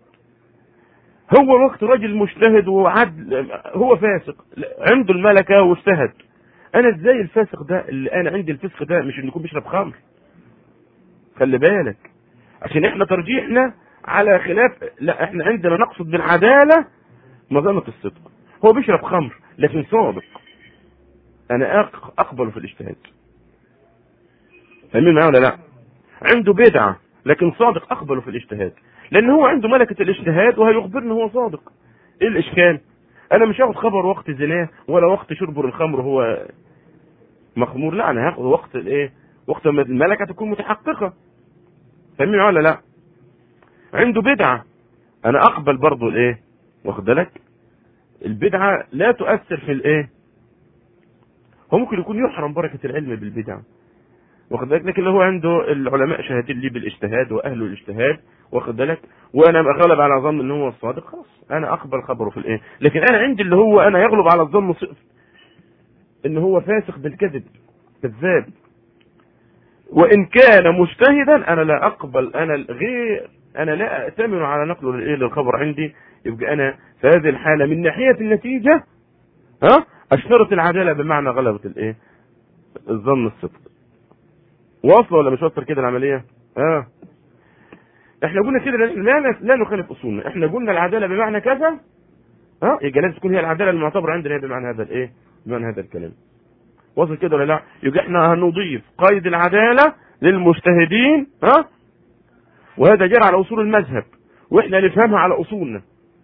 هو وقت رجل مجتهد وعدل هو فاسق عنده الملكة واجتهد انا ازاي الفاسق ده اللي انا عندي الفسق ده مش انه يكون بيشرب خمر خلي بالك عشان احنا ترجيحنا على خلاف لا احنا عندنا نقصد بالعدالة مظنة الصدق هو بيشرب خمر لكن صادق انا اقبله في الاجتهاد فاهمين معايا ولا لا عنده بدعة لكن صادق اقبله في الاجتهاد لان هو عنده ملكة الاجتهاد وهيخبرني هو صادق ايه الاشكال انا مش هاخد خبر وقت زناه ولا وقت شربه الخمر هو مخمور لا انا هاخد وقت الايه وقت ما الملكه تكون متحققه فاهمين ولا لا عنده بدعه انا اقبل برضه الايه واخد بالك البدعه لا تؤثر في الايه هو ممكن يكون يحرم بركه العلم بالبدعه واخد بالك لكن هو عنده العلماء شهادين لي بالاجتهاد واهل الاجتهاد واخد بالك وانا غلب على ظن ان هو الصادق خلاص انا اقبل خبره في الايه لكن انا عندي اللي هو انا يغلب على الظن ان هو فاسق بالكذب كذاب وان كان مجتهدا انا لا اقبل انا غير انا لا اتمن على نقله للايه للخبر عندي يبقى انا في هذه الحاله من ناحيه النتيجه ها اشترط العداله بمعنى غلبه الايه الظن الصدق واصله ولا مش واصله كده العمليه ها احنا قلنا كده لا لا نخالف اصولنا احنا قلنا العداله بمعنى كذا ها يبقى لازم تكون هي العداله المعتبره عندنا بمعنى هذا الايه بمعنى هذا الكلام وصل كده ولا لا يبقى احنا هنضيف قيد العداله للمجتهدين ها وهذا جرى على اصول المذهب واحنا نفهمها على اصولنا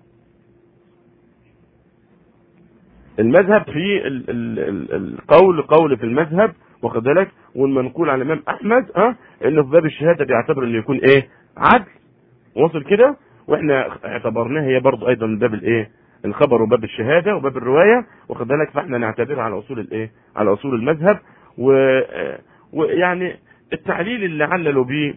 المذهب في ال ال ال القول قول في المذهب واخد بالك والمنقول عن الامام احمد ها انه في باب الشهاده بيعتبر انه يكون ايه عدل وصل كده واحنا اعتبرناها هي برضه ايضا من باب الايه الخبر وباب الشهاده وباب الروايه واخد بالك فاحنا نعتبرها على اصول الايه على اصول المذهب و ويعني التعليل اللي عللوا بيه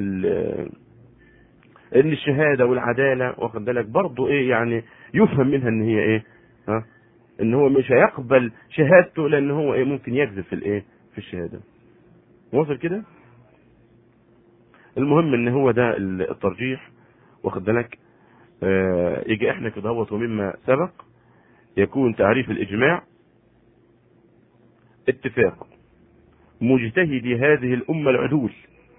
ان الشهاده والعداله واخد بالك برضه ايه يعني يفهم منها ان هي ايه ها ان هو مش هيقبل شهادته لان هو ايه ممكن يكذب في الايه في الشهاده وصل كده المهم ان هو ده الترجيح واخد بالك آه يجي احنا كده هو ومما سبق يكون تعريف الاجماع اتفاق مجتهدي هذه الامه العدول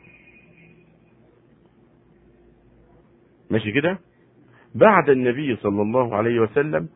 ماشي كده بعد النبي صلى الله عليه وسلم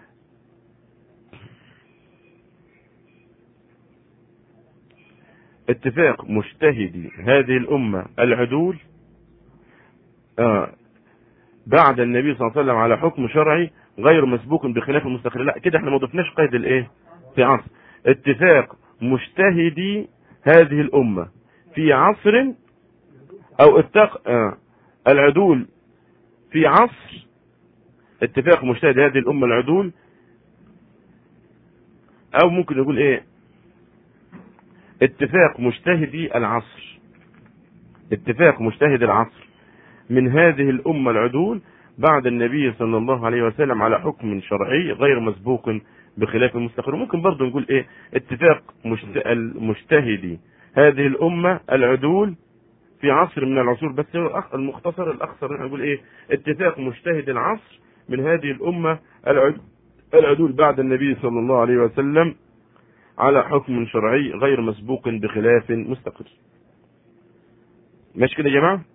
اتفاق مجتهدي هذه الأمة العدول آه بعد النبي صلى الله عليه وسلم على حكم شرعي غير مسبوق بخلاف المستقر لا كده احنا ما ضفناش قيد الايه في عصر اتفاق مجتهدي هذه الأمة في عصر أو اتفاق آه العدول في عصر اتفاق مجتهد هذه الأمة العدول أو ممكن نقول إيه اتفاق مجتهدي العصر اتفاق مجتهد العصر من هذه الأمة العدول بعد النبي صلى الله عليه وسلم على حكم شرعي غير مسبوق بخلاف المستقر ممكن برضه نقول ايه اتفاق المجتهدي هذه الأمة العدول في عصر من العصور بس المختصر الأخصر نقول ايه اتفاق مجتهد العصر من هذه الأمة العدول بعد النبي صلى الله عليه وسلم على حكم شرعي غير مسبوق بخلاف مستقر ماشي كده يا جماعة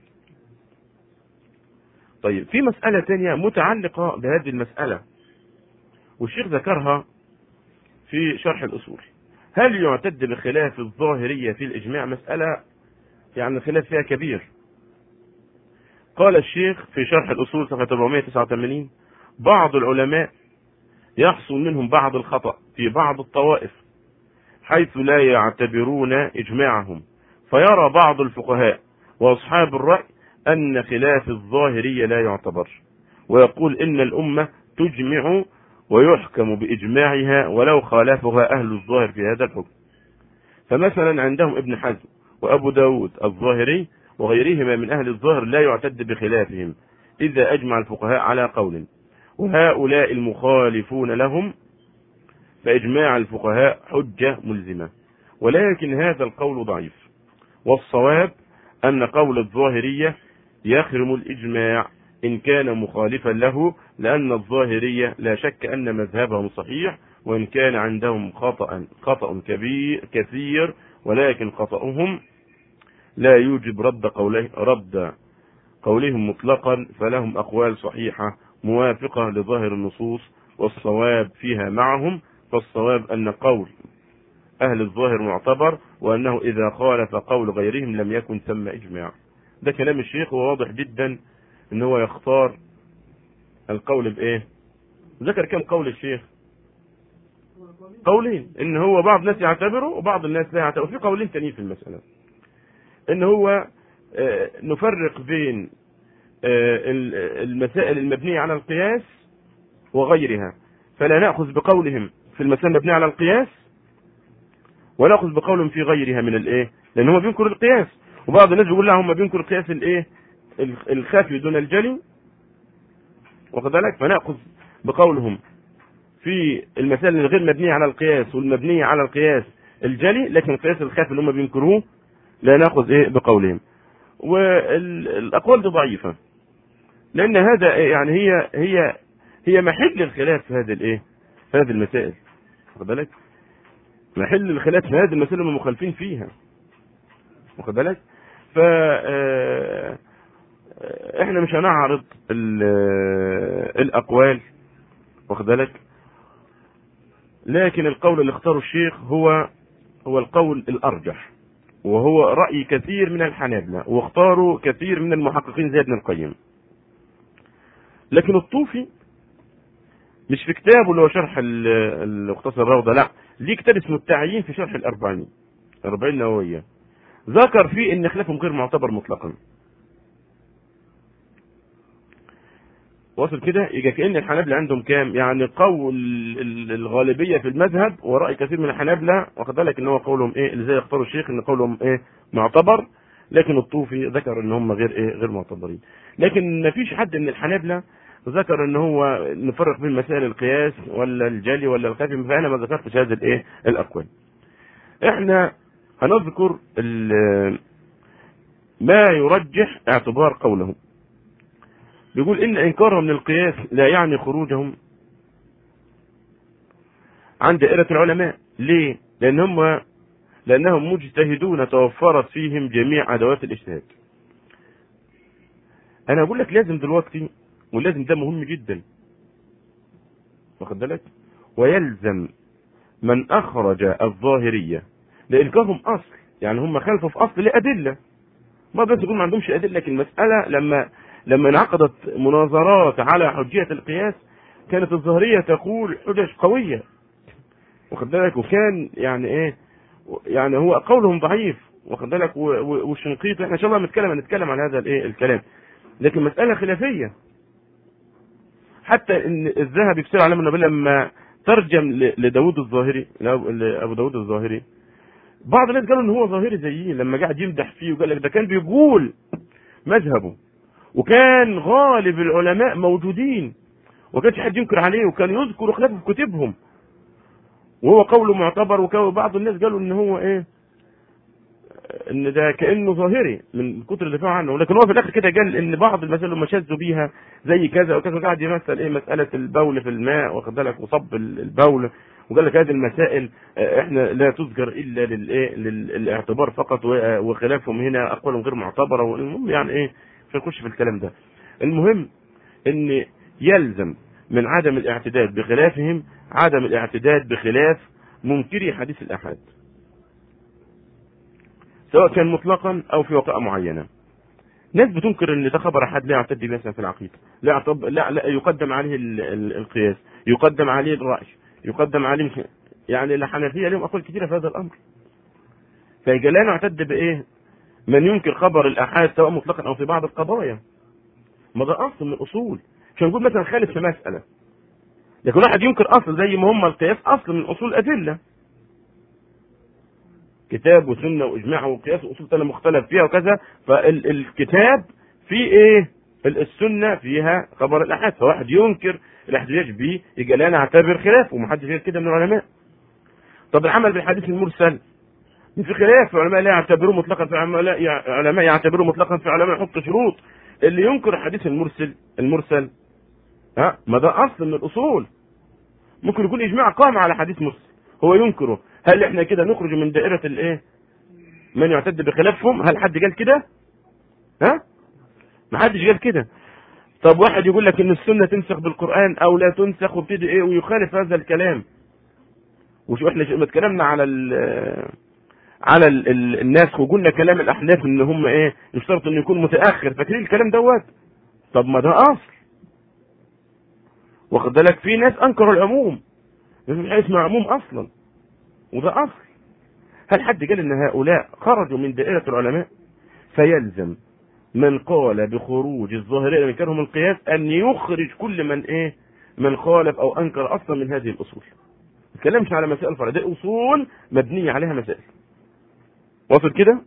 طيب في مسألة تانية متعلقة بهذه المسألة والشيخ ذكرها في شرح الأصول هل يعتد بخلاف الظاهرية في الإجماع مسألة يعني الخلاف فيها كبير قال الشيخ في شرح الأصول صفحة 489 بعض العلماء يحصل منهم بعض الخطأ في بعض الطوائف حيث لا يعتبرون إجماعهم فيرى بعض الفقهاء وأصحاب الرأي أن خلاف الظاهرية لا يعتبر ويقول إن الأمة تجمع ويحكم بإجماعها ولو خالفها أهل الظاهر في هذا الحكم فمثلا عندهم ابن حزم وأبو داود الظاهري وغيرهما من أهل الظاهر لا يعتد بخلافهم إذا أجمع الفقهاء على قول وهؤلاء المخالفون لهم فإجماع الفقهاء حجة ملزمة ولكن هذا القول ضعيف والصواب أن قول الظاهرية يخرم الإجماع إن كان مخالفا له لأن الظاهرية لا شك أن مذهبهم صحيح وإن كان عندهم خطأ خطأ كبير كثير ولكن خطأهم لا يوجب رد قوله رد قولهم مطلقا فلهم أقوال صحيحة موافقة لظاهر النصوص والصواب فيها معهم فالصواب أن قول أهل الظاهر معتبر وأنه إذا خالف قول غيرهم لم يكن ثم إجماع ده كلام الشيخ وواضح جدا ان هو يختار القول بايه ذكر كم قول الشيخ قولين ان هو بعض الناس يعتبره وبعض الناس لا يعتبره في قولين تانيين في المسألة ان هو نفرق بين المسائل المبنية على القياس وغيرها فلا نأخذ بقولهم في المسائل المبنية على القياس ونأخذ بقولهم في غيرها من الايه لان هو بينكر القياس وبعض الناس بيقول لا هم بينكر القياس الايه الخافي دون الجلي واخد بالك فناخذ بقولهم في المسائل الغير مبنيه على القياس والمبنيه على القياس الجلي لكن القياس الخافي اللي هم بينكروه لا ناخذ ايه بقولهم والاقوال دي ضعيفه لان هذا يعني هي هي هي محل الخلاف في هذه الايه في هذه المسائل واخد بالك محل الخلاف في هذه المسائل هم مخالفين فيها واخد بالك ف احنا مش هنعرض الاقوال واخد بالك لكن القول اللي اختاره الشيخ هو هو القول الارجح وهو راي كثير من الحنابلة واختاروا كثير من المحققين زي ابن القيم لكن الطوفي مش في كتابه اللي هو شرح المختصر الروضه لا ليه كتاب اسمه التعيين في شرح الاربعين الاربعين نوويه ذكر فيه ان خلافهم غير معتبر مطلقا وصل كده يبقى كان الحنابلة عندهم كام يعني قول الغالبيه في المذهب وراي كثير من الحنابلة واخد بالك ان هو قولهم ايه اللي زي يختاروا الشيخ ان قولهم ايه معتبر لكن الطوفي ذكر ان هم غير ايه غير معتبرين لكن ما فيش حد من الحنابلة ذكر ان هو نفرق بين مسائل القياس ولا الجلي ولا الخفي فانا ما ذكرتش هذا الايه الاقوال احنا هنذكر ما يرجح اعتبار قولهم بيقول ان انكارهم للقياس لا يعني خروجهم عن دائرة العلماء ليه لان هم لانهم مجتهدون توفرت فيهم جميع ادوات الاجتهاد انا اقول لك لازم دلوقتي ولازم ده مهم جدا واخد بالك ويلزم من اخرج الظاهريه لانكارهم اصل يعني هم خالفوا في اصل لادله ما بس يكون ما عندهمش ادله لكن المساله لما لما انعقدت مناظرات على حجيه القياس كانت الظاهريه تقول حجج قويه واخد بالك وكان يعني ايه يعني هو قولهم ضعيف واخد بالك والشنقيط احنا ان شاء الله هنتكلم هنتكلم عن هذا الايه الكلام لكن مساله خلافيه حتى ان الذهبي في سير علم النبي لما ترجم لداود الظاهري لابو داود الظاهري بعض الناس قالوا ان هو ظاهري زيه لما قاعد يمدح فيه وقال لك ده كان بيقول مذهبه وكان غالب العلماء موجودين وكانش حد ينكر عليه وكان يذكر خلافه في كتبهم وهو قوله معتبر وبعض الناس قالوا ان هو ايه ان ده كانه ظاهري من كتر الدفاع عنه لكن هو في الاخر كده قال ان بعض المسائل اللي شذوا بيها زي كذا وكذا قاعد يمثل ايه مساله البول في الماء واخد بالك وصب البول وقال لك هذه المسائل احنا لا تذكر الا للايه للاعتبار فقط وخلافهم هنا اقوالهم غير معتبره المهم يعني ايه مش هنخش في الكلام ده المهم ان يلزم من عدم الاعتداد بخلافهم عدم الاعتداد بخلاف منكري حديث الاحاد سواء كان مطلقا او في وقائع معينه ناس بتنكر ان ده خبر احد لا يعتد مثلا في العقيده لا يعتب لا, لا يقدم عليه القياس يقدم عليه الراي يقدم عليه يعني الحنفيه لهم اقوال كثيره في هذا الامر فيجي لا نعتد بايه من ينكر خبر الاحاد سواء مطلقا او في بعض القضايا ما ده اصل من الاصول عشان نقول مثلا خالف في مساله لكن واحد ينكر اصل زي ما هم القياس اصل من اصول الادله كتاب وسنه واجماع وقياس واصول ثانيه مختلف فيها وكذا فالكتاب فيه ايه السنه فيها خبر الاحاد فواحد ينكر الاحتجاج به يبقى لا نعتبر خلافه ومحدش غير كده من العلماء طب العمل بالحديث المرسل في خلاف العلماء لا يعتبروه مطلقا في علماء علماء يعتبروه مطلقا في علماء يحط شروط اللي ينكر الحديث المرسل المرسل ها ما ده اصل من الاصول ممكن يكون اجماع قام على حديث مرسل هو ينكره هل احنا كده نخرج من دائره الايه من يعتد بخلافهم هل حد قال كده ها ما حدش قال كده طب واحد يقول لك ان السنه تنسخ بالقران او لا تنسخ وابتدي ايه ويخالف هذا الكلام وشو احنا لما اتكلمنا على ال على ال ال الناس وقلنا كلام الاحناف ان هم ايه يشترط انه يكون متاخر فاكرين الكلام دوت طب ما ده اصل واخد بالك في ناس انكروا العموم مفيش حاجه اسمها عموم اصلا وده اصل هل حد قال ان هؤلاء خرجوا من دائره العلماء فيلزم من قال بخروج الظاهريه من كانهم القياس ان يخرج كل من ايه من خالف او انكر اصلا من هذه الاصول ما تكلمش على مسائل فرع دي اصول مبنيه عليها مسائل واصل كده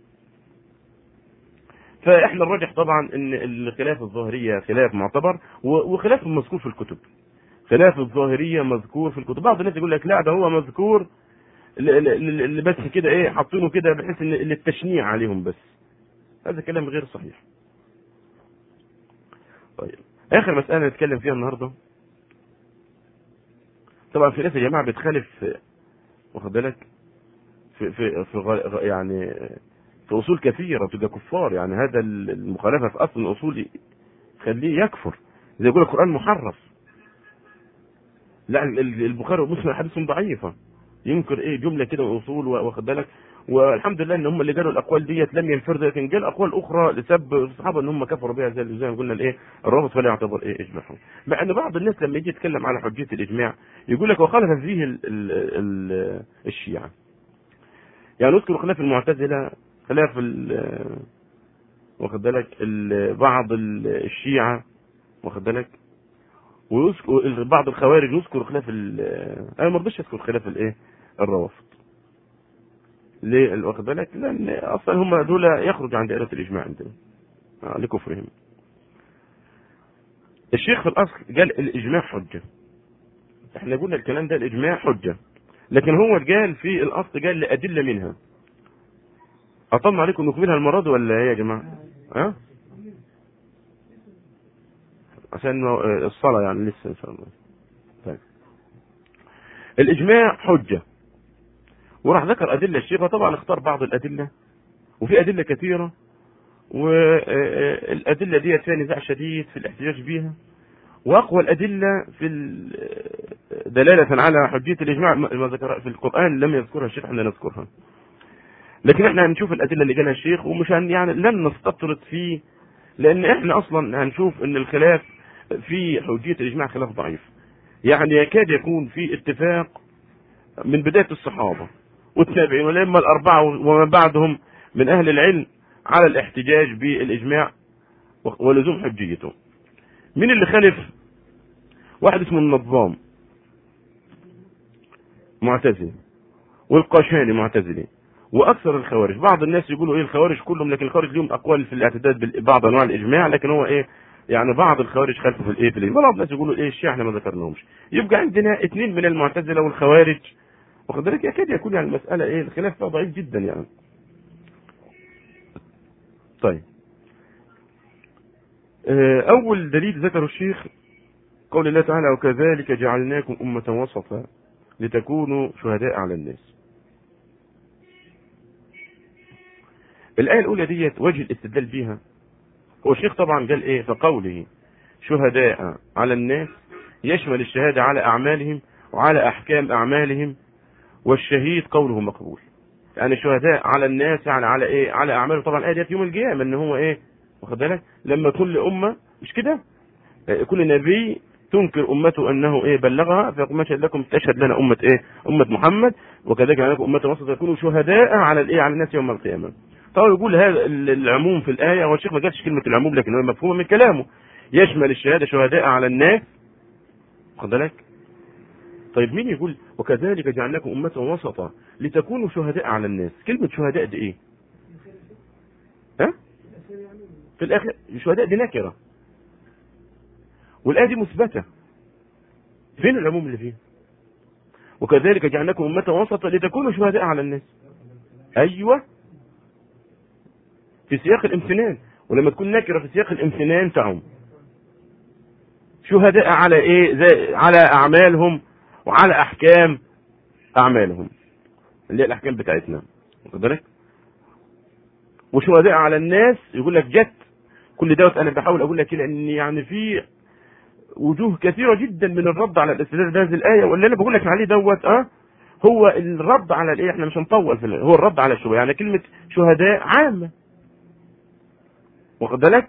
فاحنا الراجح طبعا ان الخلاف الظاهريه خلاف معتبر وخلاف مذكور في الكتب خلاف الظاهريه مذكور في الكتب بعض الناس يقول لك لا ده هو مذكور اللي بس كده ايه حاطينه كده بحيث ان للتشنيع عليهم بس هذا كلام غير صحيح طيب اخر مساله نتكلم فيها النهارده طبعا في ناس يا جماعه بتخالف واخد بالك في في في غ... يعني في اصول كثيره تبقى كفار يعني هذا المخالفه في اصل الاصول يخليه يكفر زي يقول القران محرف لا البخاري ومسلم احاديثهم ضعيفه ينكر ايه جمله كده من اصول واخد بالك والحمد لله ان هم اللي قالوا الاقوال ديت لم ينفردوا لكن قال اقوال اخرى لسب الصحابه ان هم كفروا بها زي زي ما قلنا الايه الرابط فلا يعتبر ايه اجماعهم مع ان بعض الناس لما يجي يتكلم على حجيه الاجماع يقول لك وخالف فيه ال ال ال الشيعه يعني نذكر خلاف المعتزله خلاف واخد بالك بعض الشيعه واخد بالك ويذكر بعض الخوارج يذكر خلاف انا ما رضيتش اذكر خلاف الايه الروافض ليه واخد بالك لان اصلا هم دول يخرج عن دائره الاجماع عندنا آه لكفرهم الشيخ في الاصل قال الاجماع حجه احنا قلنا الكلام ده الاجماع حجه لكن هو قال في الاصل قال لادله منها اطمن عليكم نكملها المره دي ولا ايه يا جماعه ها أه؟ عشان الصلاه يعني لسه ان شاء الله طيب الاجماع حجه وراح ذكر أدلة الشيخ وطبعا اختار بعض الأدلة وفي أدلة كثيرة والأدلة دي فيها نزاع شديد في الاحتجاج بها وأقوى الأدلة في دلالة على حجية الإجماع ما ذكر في القرآن لم يذكرها الشيخ احنا نذكرها لكن احنا هنشوف الأدلة اللي قالها الشيخ ومش هن يعني لن نستطرد فيه لأن احنا أصلا هنشوف أن الخلاف في حجية الإجماع خلاف ضعيف يعني يكاد يكون في اتفاق من بداية الصحابة والتابعين والأئمة الأربعة ومن بعدهم من أهل العلم على الاحتجاج بالإجماع ولزوم حجيته مين اللي خالف واحد اسمه النظام معتزلي والقاشاني معتزلي واكثر الخوارج بعض الناس يقولوا ايه الخوارج كلهم لكن الخوارج لهم اقوال في الاعتداد ببعض انواع الاجماع لكن هو ايه يعني بعض الخوارج خلفوا في الايه في الايه بعض الناس يقولوا ايه الشيعة احنا ما ذكرناهمش يبقى عندنا اثنين من المعتزله والخوارج واخد بالك يكاد يكون يعني المساله ايه الخلاف فيها ضعيف جدا يعني طيب آه، اول دليل ذكره الشيخ قول الله تعالى وكذلك جعلناكم امه وسطا لتكونوا شهداء على الناس الآية الأولى ديت وجه الاستدلال بيها هو الشيخ طبعا قال إيه فقوله شهداء على الناس يشمل الشهادة على أعمالهم وعلى أحكام أعمالهم والشهيد قوله مقبول يعني شهداء على الناس يعني على إيه على أعماله طبعا الآية ديت يوم القيامة إن هو إيه واخد بالك لما كل أمة مش كده كل نبي تنكر امته انه ايه بلغها فيقول مشهد لكم تشهد لنا امه ايه امه محمد وكذلك لكم امه وسط تكونوا شهداء على الايه على الناس يوم القيامه طبعا يقول هذا العموم في الايه هو الشيخ ما قالش كلمه العموم لكن هو مفهومه من كلامه يشمل الشهاده شهداء على الناس خد بالك طيب مين يقول وكذلك جعلناكم امه وسطا لتكونوا شهداء على الناس كلمه شهداء دي ايه ها في الاخر شهداء دي نكره والآية دي مثبتة فين العموم اللي فيها وكذلك جعلناكم أمة وسطا لتكونوا شهداء على الناس أيوة في سياق الامتنان ولما تكون نكرة في سياق الامتنان تعم شهداء على ايه زي على اعمالهم وعلى احكام اعمالهم اللي هي الاحكام بتاعتنا واخد بالك وشهداء على الناس يقول لك جت كل دوت انا بحاول اقول لك لان يعني في وجوه كثيرة جدا من الرد على الاستدلال بهذه الآية واللي أنا بقول لك عليه دوت أه هو الرد على الإيه إحنا مش هنطول في هو الرد على الشبهة يعني كلمة شهداء عامة واخد بالك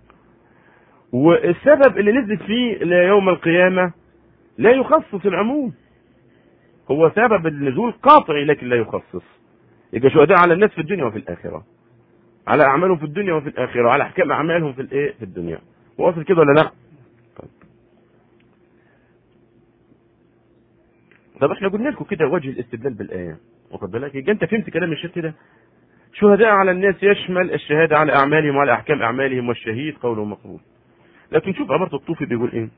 والسبب اللي نزلت فيه يوم القيامة لا يخصص العموم هو سبب النزول قاطعي لكن لا يخصص يبقى شهداء على الناس في الدنيا وفي الآخرة على أعمالهم في الدنيا وفي الآخرة وعلى أحكام أعمالهم في الإيه في الدنيا واصل كده ولا لا؟ طب احنا قلنا لكم كده وجه الاستدلال بالايه واخد بالك يبقى انت فهمت كلام الشيخ كده شهداء على الناس يشمل الشهاده على اعمالهم وعلى احكام اعمالهم والشهيد قوله مقبول لكن شوف عباره الطوفي بيقول ايه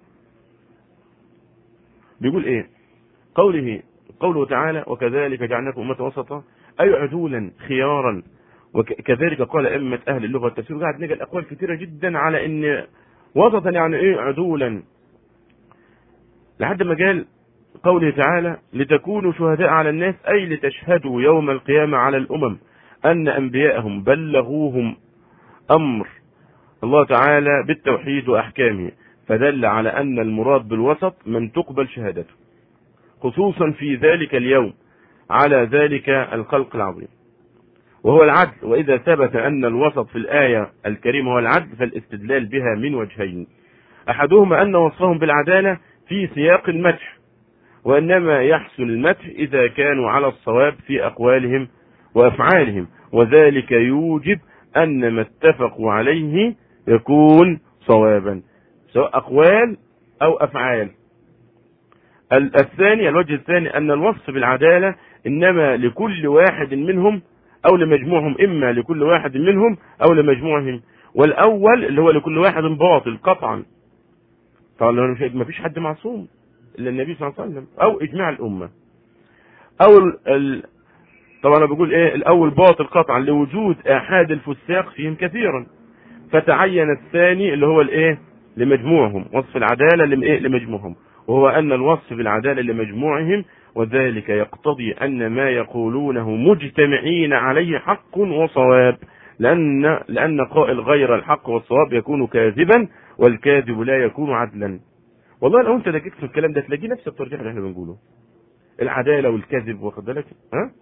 بيقول ايه قوله قوله تعالى وكذلك جعلناكم امه وسطا اي عدولا خيارا وكذلك قال ائمه اهل اللغه والتفسير قاعد نجد اقوال كثيره جدا على ان وسطا يعني ايه عدولا لحد ما قال قوله تعالى لتكونوا شهداء على الناس أي لتشهدوا يوم القيامة على الأمم أن أنبياءهم بلغوهم أمر الله تعالى بالتوحيد وأحكامه فدل على أن المراد بالوسط من تقبل شهادته خصوصا في ذلك اليوم على ذلك الخلق العظيم وهو العدل وإذا ثبت أن الوسط في الآية الكريمة هو العدل فالاستدلال بها من وجهين أحدهما أن وصفهم بالعدالة في سياق المدح وإنما يحسن المدح إذا كانوا على الصواب في أقوالهم وأفعالهم وذلك يوجب أن ما اتفقوا عليه يكون صوابا سواء أقوال أو أفعال الثاني الوجه الثاني أن الوصف بالعدالة إنما لكل واحد منهم أو لمجموعهم إما لكل واحد منهم أو لمجموعهم والأول اللي هو لكل واحد باطل قطعا طبعا ما فيش حد معصوم الا النبي صلى الله عليه وسلم او اجماع الامه او ال... ال... طبعا انا بقول ايه الاول باطل قطعا لوجود احاد الفساق فيهم كثيرا فتعين الثاني اللي هو الايه لمجموعهم وصف العداله لإيه؟ لمجموعهم وهو ان الوصف بالعداله لمجموعهم وذلك يقتضي ان ما يقولونه مجتمعين عليه حق وصواب لان لان قائل غير الحق والصواب يكون كاذبا والكاذب لا يكون عدلا والله لو انت دققت في الكلام ده تلاقي نفس الترجيح اللي احنا بنقوله العداله والكذب واخد بالك ها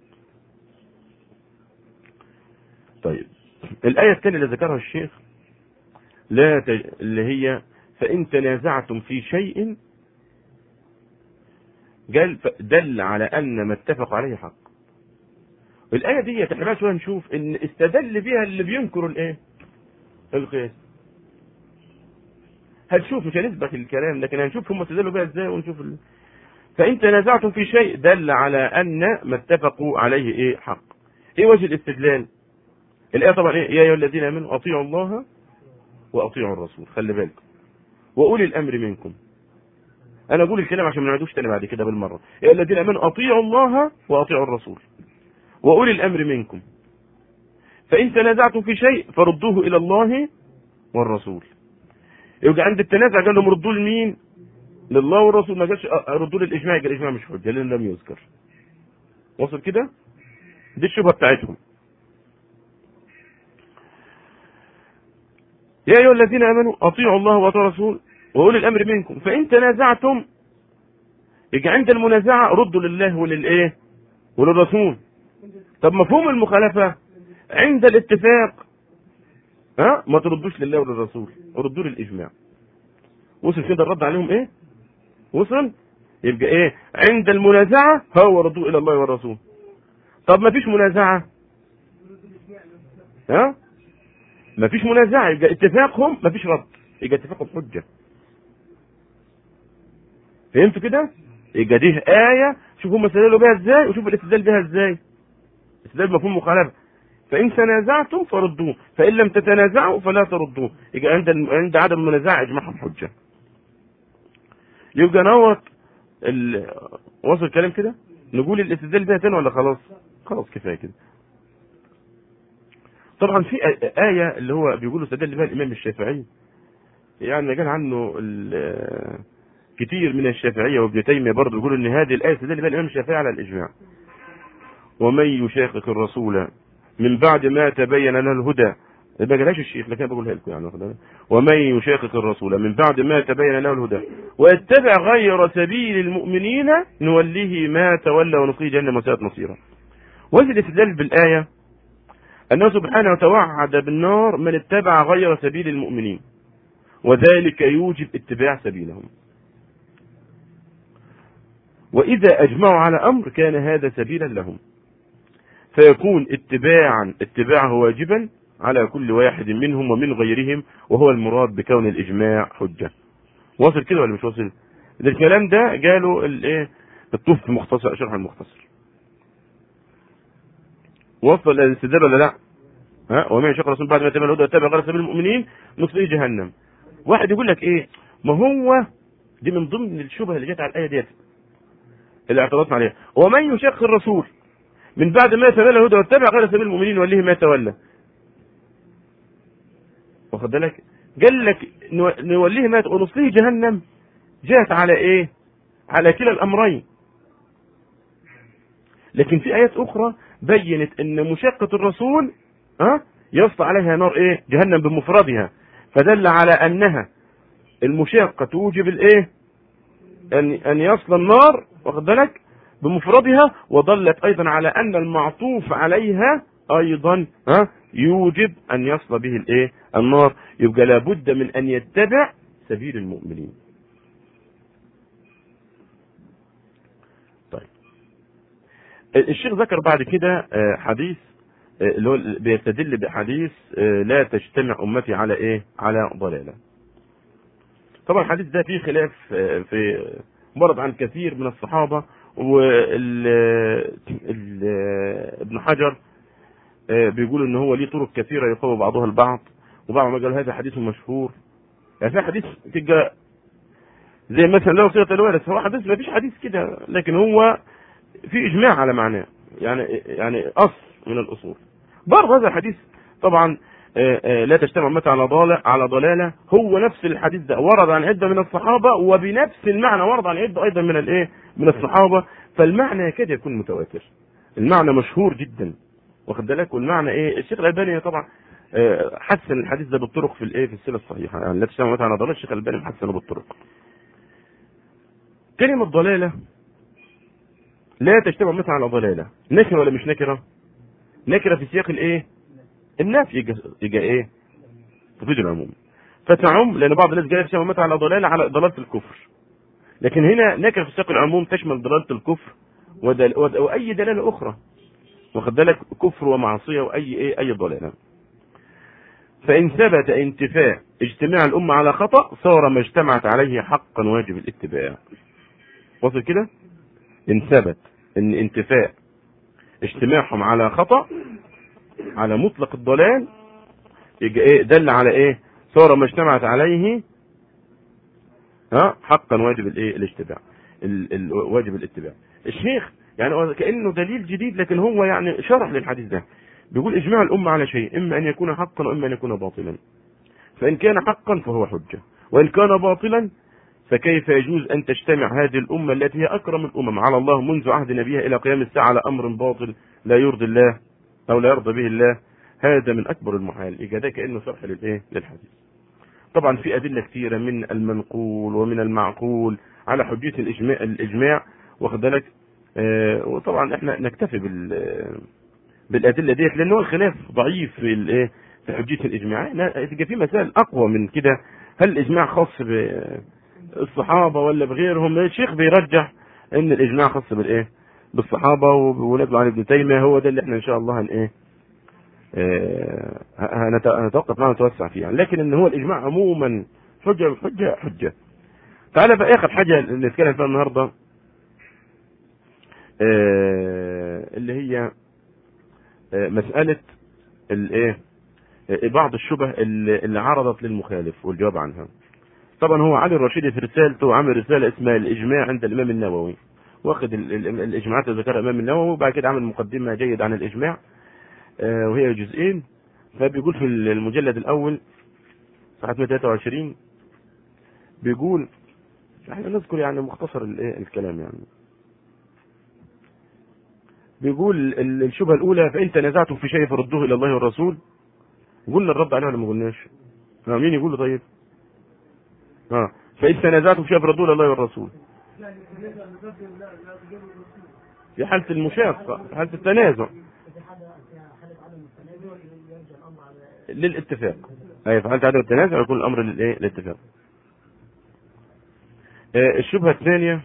طيب الايه الثانيه اللي ذكرها الشيخ لا تج... اللي هي فان تنازعتم في شيء قال دل على ان ما اتفق عليه حق الايه دي احنا بقى شويه نشوف ان استدل بها اللي بينكروا الايه القياس هنشوف مش هنسبق الكلام لكن هنشوف هم استدلوا بها ازاي ونشوف ال... فان تنازعتم في شيء دل على ان ما اتفقوا عليه ايه حق ايه وجه الاستدلال الايه طبعا ايه يا ايها الذين امنوا اطيعوا الله واطيعوا الرسول خلي بالكم واولي الامر منكم انا اقول الكلام عشان ما نعيدوش تاني بعد كده بالمره يا الذين امنوا اطيعوا الله واطيعوا الرسول واولي الامر منكم فان تنازعتم في شيء فردوه الى الله والرسول يبقى عند التنازع قال لهم ردوه لمين لله والرسول ما قالش ردوه للاجماع قال الاجماع مش حجه لان لم يذكر وصل كده دي الشبهه بتاعتهم يا ايها الذين امنوا اطيعوا الله واطيعوا الرسول واولي الامر منكم فان تنازعتم يجي عند المنازعه ردوا لله وللايه وللرسول طب مفهوم المخالفه عند الاتفاق ها ما تردوش لله وللرسول ردوا للاجماع وصل كده الرد عليهم ايه وصل يبقى ايه عند المنازعه هو ردوا الى الله والرسول طب ما فيش منازعه ها ما فيش منازعه يبقى اتفاقهم ما فيش رد يبقى اتفاقهم حجه فهمتوا كده يبقى دي ايه شوفوا هم استدلوا بيها ازاي وشوفوا الاستدلال بيها ازاي استدلال مفهوم مخالفه فان تنازعتم فردوه فان لم تتنازعوا فلا تردوه يبقى عند عند عدم المنازعه اجمعهم حجه يبقى نوت ال... وصل الكلام كده نقول الاستدلال بيها تاني ولا خلاص خلاص كفايه كده طبعا في آية اللي هو بيقولوا استدل بها الإمام الشافعي يعني قال عنه كتير من الشافعية وابن تيمية برضه يقولوا إن هذه الآية استدل بها الإمام الشافعي على الإجماع ومن يشاقق الرسول من بعد ما تبين له الهدى ما قالهاش الشيخ لكن بقولها لكم يعني ومن يشاقق الرسول من بعد ما تبين له الهدى ويتبع غير سبيل المؤمنين نوليه ما تولى ونصيه جهنم وساءت مصيرا وجه الاستدلال بالآية أنه سبحانه وتوعد بالنار من اتبع غير سبيل المؤمنين وذلك يوجب اتباع سبيلهم وإذا أجمعوا على أمر كان هذا سبيلا لهم فيكون اتباعا اتباعه واجبا على كل واحد منهم ومن غيرهم وهو المراد بكون الإجماع حجة واصل كده ولا مش واصل ده الكلام ده قالوا الايه الطف مختصر شرح المختصر وصل الاستدلال ولا لا؟ ها ومن يشق الرسول بعد ما تبين الهدى ويتبع غير سبيل المؤمنين نصليه جهنم. واحد يقول لك ايه؟ ما هو دي من ضمن الشبهه اللي جت على الايه ديت اللي اعترضنا عليها ومن يشق الرسول من بعد ما تبين الهدى واتبع غير سبيل المؤمنين وليه ما تولى. واخد بالك؟ قال لك نوليه ما ونصليه جهنم جاءت على ايه؟ على كلا الامرين. لكن في ايات اخرى بينت ان مشقة الرسول ها يصل عليها نار ايه جهنم بمفردها فدل على انها المشاقة توجب الايه ان ان يصل النار واخد بالك بمفردها ودلت ايضا على ان المعطوف عليها ايضا ها يوجب ان يصل به الايه النار يبقى لابد من ان يتبع سبيل المؤمنين الشيخ ذكر بعد كده حديث اللي هو بيستدل بحديث لا تجتمع امتي على ايه؟ على ضلاله. طبعا الحديث ده فيه خلاف في ورد عن كثير من الصحابه ابن حجر بيقول ان هو ليه طرق كثيره يقوي بعضها البعض وبعض ما قال هذا حديث مشهور يعني في حديث تلقى زي مثلا لو صيغه الوارث هو حديث ما فيش حديث كده لكن هو في اجماع على معناه يعني يعني اصل من الاصول برضه هذا الحديث طبعا لا تجتمع متى على ضالة على ضلالة هو نفس الحديث ده ورد عن عدة من الصحابة وبنفس المعنى ورد عن عدة أيضا من الإيه من الصحابة فالمعنى يكاد يكون متواتر المعنى مشهور جدا واخد بالك والمعنى إيه الشيخ الألباني طبعا حسن الحديث ده بالطرق في الإيه في السلة الصحيحة يعني لا تجتمع متى على ضلالة الشيخ الألباني محسنه بالطرق كلمة ضلالة لا تجتمع متى على ضلالة نكرة ولا مش نكرة نكرة في سياق الايه النفي يجي, يجي ايه تفيد العموم فتعم لان بعض الناس جايه تجتمع متى على ضلالة على ضلالة الكفر لكن هنا نكرة في سياق العموم تشمل ضلالة الكفر ودل... واي دلالة اخرى واخد بالك كفر ومعصية واي ايه اي ضلالة فان ثبت انتفاء اجتماع الامة على خطأ صار ما اجتمعت عليه حقا واجب الاتباع وصل كده ان ثبت ان انتفاء اجتماعهم على خطأ على مطلق الضلال يبقى ايه دل على ايه صار ما اجتمعت عليه ها حقا واجب الايه الاتباع ال- ال- واجب الاتباع الشيخ يعني هو كانه دليل جديد لكن هو يعني شرح للحديث ده بيقول اجماع الامه على شيء اما ان يكون حقا واما ان يكون باطلا فان كان حقا فهو حجه وان كان باطلا فكيف يجوز ان تجتمع هذه الامه التي هي اكرم الامم على الله منذ عهد نبيها الى قيام الساعه على امر باطل لا يرضي الله او لا يرضى به الله هذا من اكبر المحال يبقى ده كانه شرح للايه للحديث طبعا في ادله كثيره من المنقول ومن المعقول على حجيه الاجماع الاجماع واخد بالك آه وطبعا احنا نكتفي بال بالادله ديت لان هو الخلاف ضعيف في الايه في حجيه الاجماع لا، يبقى في مسائل اقوى من كده هل الاجماع خاص بالصحابه ولا بغيرهم الشيخ بيرجح ان الاجماع خاص بالايه بالصحابه ونطلع عن ابن تيميه هو ده اللي احنا ان شاء الله هن ايه آه، هنت- هنتوقف معه ونتوسع فيه يعني لكن ان هو الاجماع عموما حجه حجه حجه تعالى بقى اخر حاجه اللي نتكلم فيها النهارده آه، اللي هي آه، مساله الايه آه، بعض الشبه اللي اللي عرضت للمخالف والجواب عنها طبعا هو علي الرشيدي في رسالته عمل رساله اسمها الاجماع عند الامام النووي واخد ال- ال- الاجماعات اللي ذكرها الامام النووي وبعد كده عمل مقدمه جيده عن الاجماع آه، وهي جزئين فبيقول في المجلد الاول صفحه 123 بيقول احنا نذكر يعني مختصر الايه الكلام يعني بيقول ال- الشبهه الاولى فان تنازعتم في شيء فردوه الى الله والرسول قلنا الرد عليه ولا ما قلناش؟ ها، مين يقول طيب؟ ها فان تنازعتم في شيء فردوه الى الله والرسول في حاله المشاقه في حاله التنازع للاتفاق اي في حاله عدم التنازع يكون الامر للايه للاتفاق آه، الشبهه الثانيه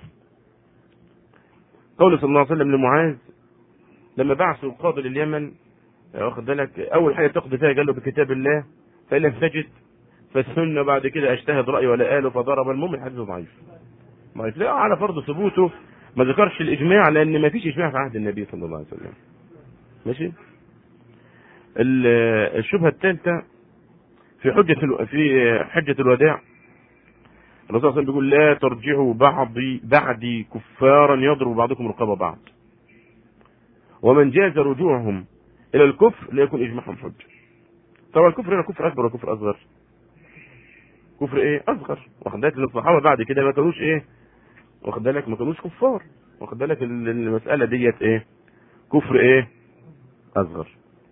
قول صلى الله عليه وسلم لمعاذ لما بعثوا القاضي لليمن آه، واخد بالك اول حاجه تقضي فيها قال له بكتاب الله فان لم تجد فالسنه بعد كده اجتهد راي ولا قاله فضرب المهم الحديث ضعيف ضعيف لا على فرض ثبوته ما ذكرش الاجماع لان ما فيش اجماع في عهد النبي صلى الله عليه وسلم ماشي ال- الشبهه الثالثه في حجه الو... في حجه الوداع الرسول صلى الله عليه وسلم بيقول لا ترجعوا بعضي بعدي كفارا يضرب بعضكم رقاب بعض ومن جاز رجوعهم الى الكفر لا يكون اجماعهم حجه طبعا الكفر هنا كفر اكبر ولا كفر اصغر كفر ايه اصغر واخد بالك إن الصحابه بعد كده ما كانوش ايه واخد بالك ما كانوش كفار واخد بالك ال- المساله ديت ايه كفر ايه اصغر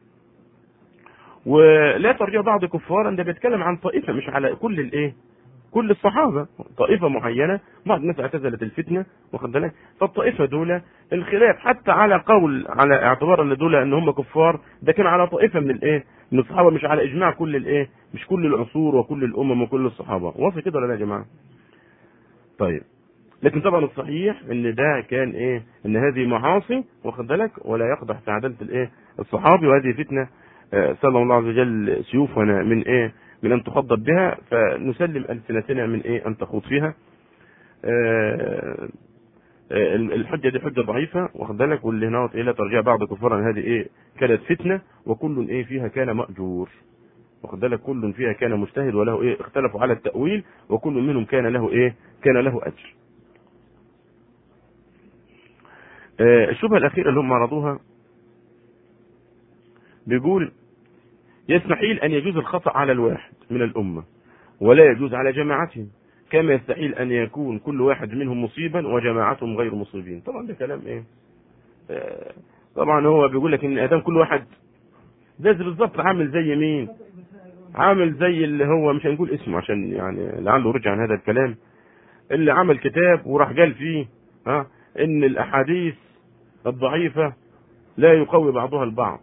ولا ترجع بعض كفارا ده بيتكلم عن طائفه مش على كل الايه كل الصحابه طائفه معينه بعض الناس اعتزلت الفتنه واخد بالك فالطائفه دول الخلاف حتى على قول على اعتبار ان دول ان هم كفار ده كان على طائفه من الايه من الصحابه مش على اجماع كل الايه مش كل العصور وكل الامم وكل الصحابه واصل كده ولا لا يا جماعه طيب لكن طبعا الصحيح ان ده كان ايه ان هذه معاصي واخد بالك ولا يقدح في عداله الايه الصحابي وهذه فتنه آه، سلم الله عز وجل سيوفنا من ايه من ان تخضب بها فنسلم السنتنا من ايه ان تخوض فيها آه، آه، الحجه دي حجه ضعيفه واخد بالك واللي هنا الى ترجع بعض كفارا هذه ايه كانت فتنه وكل ايه فيها كان ماجور واخد بالك كل فيها كان مجتهد وله ايه اختلفوا على التاويل وكل منهم كان له ايه كان له اجر آه، الشبهه الاخيره اللي هم عرضوها بيقول يستحيل ان يجوز الخطا على الواحد من الامه ولا يجوز على جماعتهم كما يستحيل ان يكون كل واحد منهم مصيبا وجماعتهم غير مصيبين طبعا ده كلام ايه آه، طبعا هو بيقول لك ان ادام كل واحد ده بالظبط عامل زي مين عامل زي اللي هو مش هنقول اسمه عشان يعني لعله رجع عن هذا الكلام اللي عمل كتاب وراح قال فيه ها ان الاحاديث الضعيفه لا يقوي بعضها البعض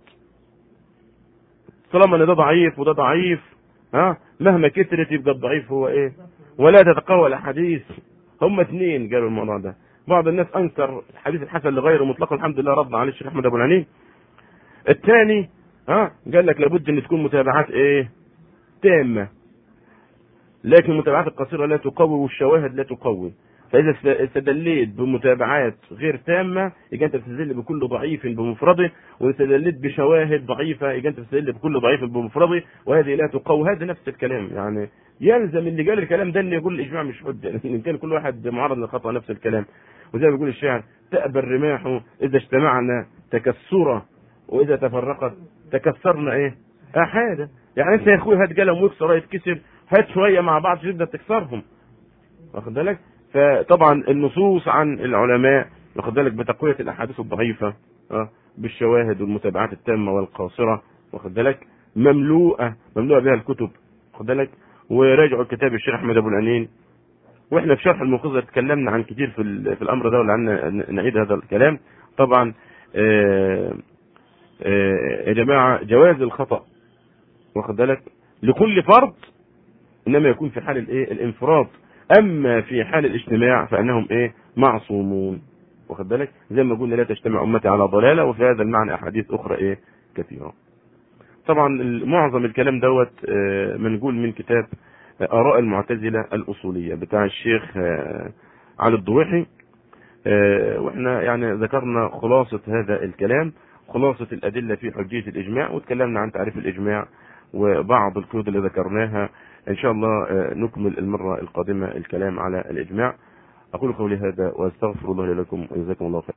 طالما ان ده ضعيف وده ضعيف ها مهما كترت يبقى الضعيف هو ايه ولا تتقوى الاحاديث هم اثنين قالوا الموضوع ده بعض الناس انكر الحديث الحسن لغيره مطلقا الحمد لله رد عليه الشيخ احمد ابو العنين الثاني ها قال لك لابد ان تكون متابعات ايه تامه لكن المتابعات القصيره لا تقوي والشواهد لا تقوي فاذا است- استدليت بمتابعات غير تامه يبقى انت بتستدل بكل ضعيف بمفرده واستدليت بشواهد ضعيفه يبقى انت بتستدل بكل ضعيف بمفرده وهذه لا تقوى هذا نفس الكلام يعني يلزم اللي قال الكلام ده اللي يقول الاجماع مش حجه ان كان كل واحد معرض للخطا نفس الكلام وزي ما بيقول الشاعر تأبى الرماح اذا اجتمعنا تكسرا واذا تفرقت تكسرنا ايه احادا يعني انت يا اخوي هات قلم واكسر يتكسر هات شويه مع بعض تبدا تكسرهم واخد بالك فطبعا النصوص عن العلماء واخد بالك بتقويه الاحاديث الضعيفه اه بالشواهد والمتابعات التامه والقاصره واخد بالك مملوءه مملوءه بها الكتب واخد بالك وراجعوا كتاب الشيخ احمد ابو العنين واحنا في شرح المنقذة اتكلمنا عن كتير في, ال- في الامر ده ولعلنا ن- نعيد هذا الكلام طبعا آه آه يا جماعه جواز الخطا واخد بالك لكل فرد انما يكون في حال الايه الانفراد اما في حال الاجتماع فانهم ايه معصومون واخد بالك زي ما قلنا لا تجتمع امتي على ضلاله وفي هذا المعنى احاديث اخرى ايه كثيره طبعا ال- معظم الكلام دوت آه، منقول من كتاب آه، اراء المعتزله الاصوليه بتاع الشيخ آه، علي الضويحي آه، واحنا يعني ذكرنا خلاصه هذا الكلام خلاصه الادله في حجيه الاجماع وتكلمنا عن تعريف الاجماع وبعض القيود اللي ذكرناها ان شاء الله آه، نكمل المره القادمه الكلام على الاجماع اقول قولي هذا واستغفر الله لي ولكم وجزاكم الله خيرا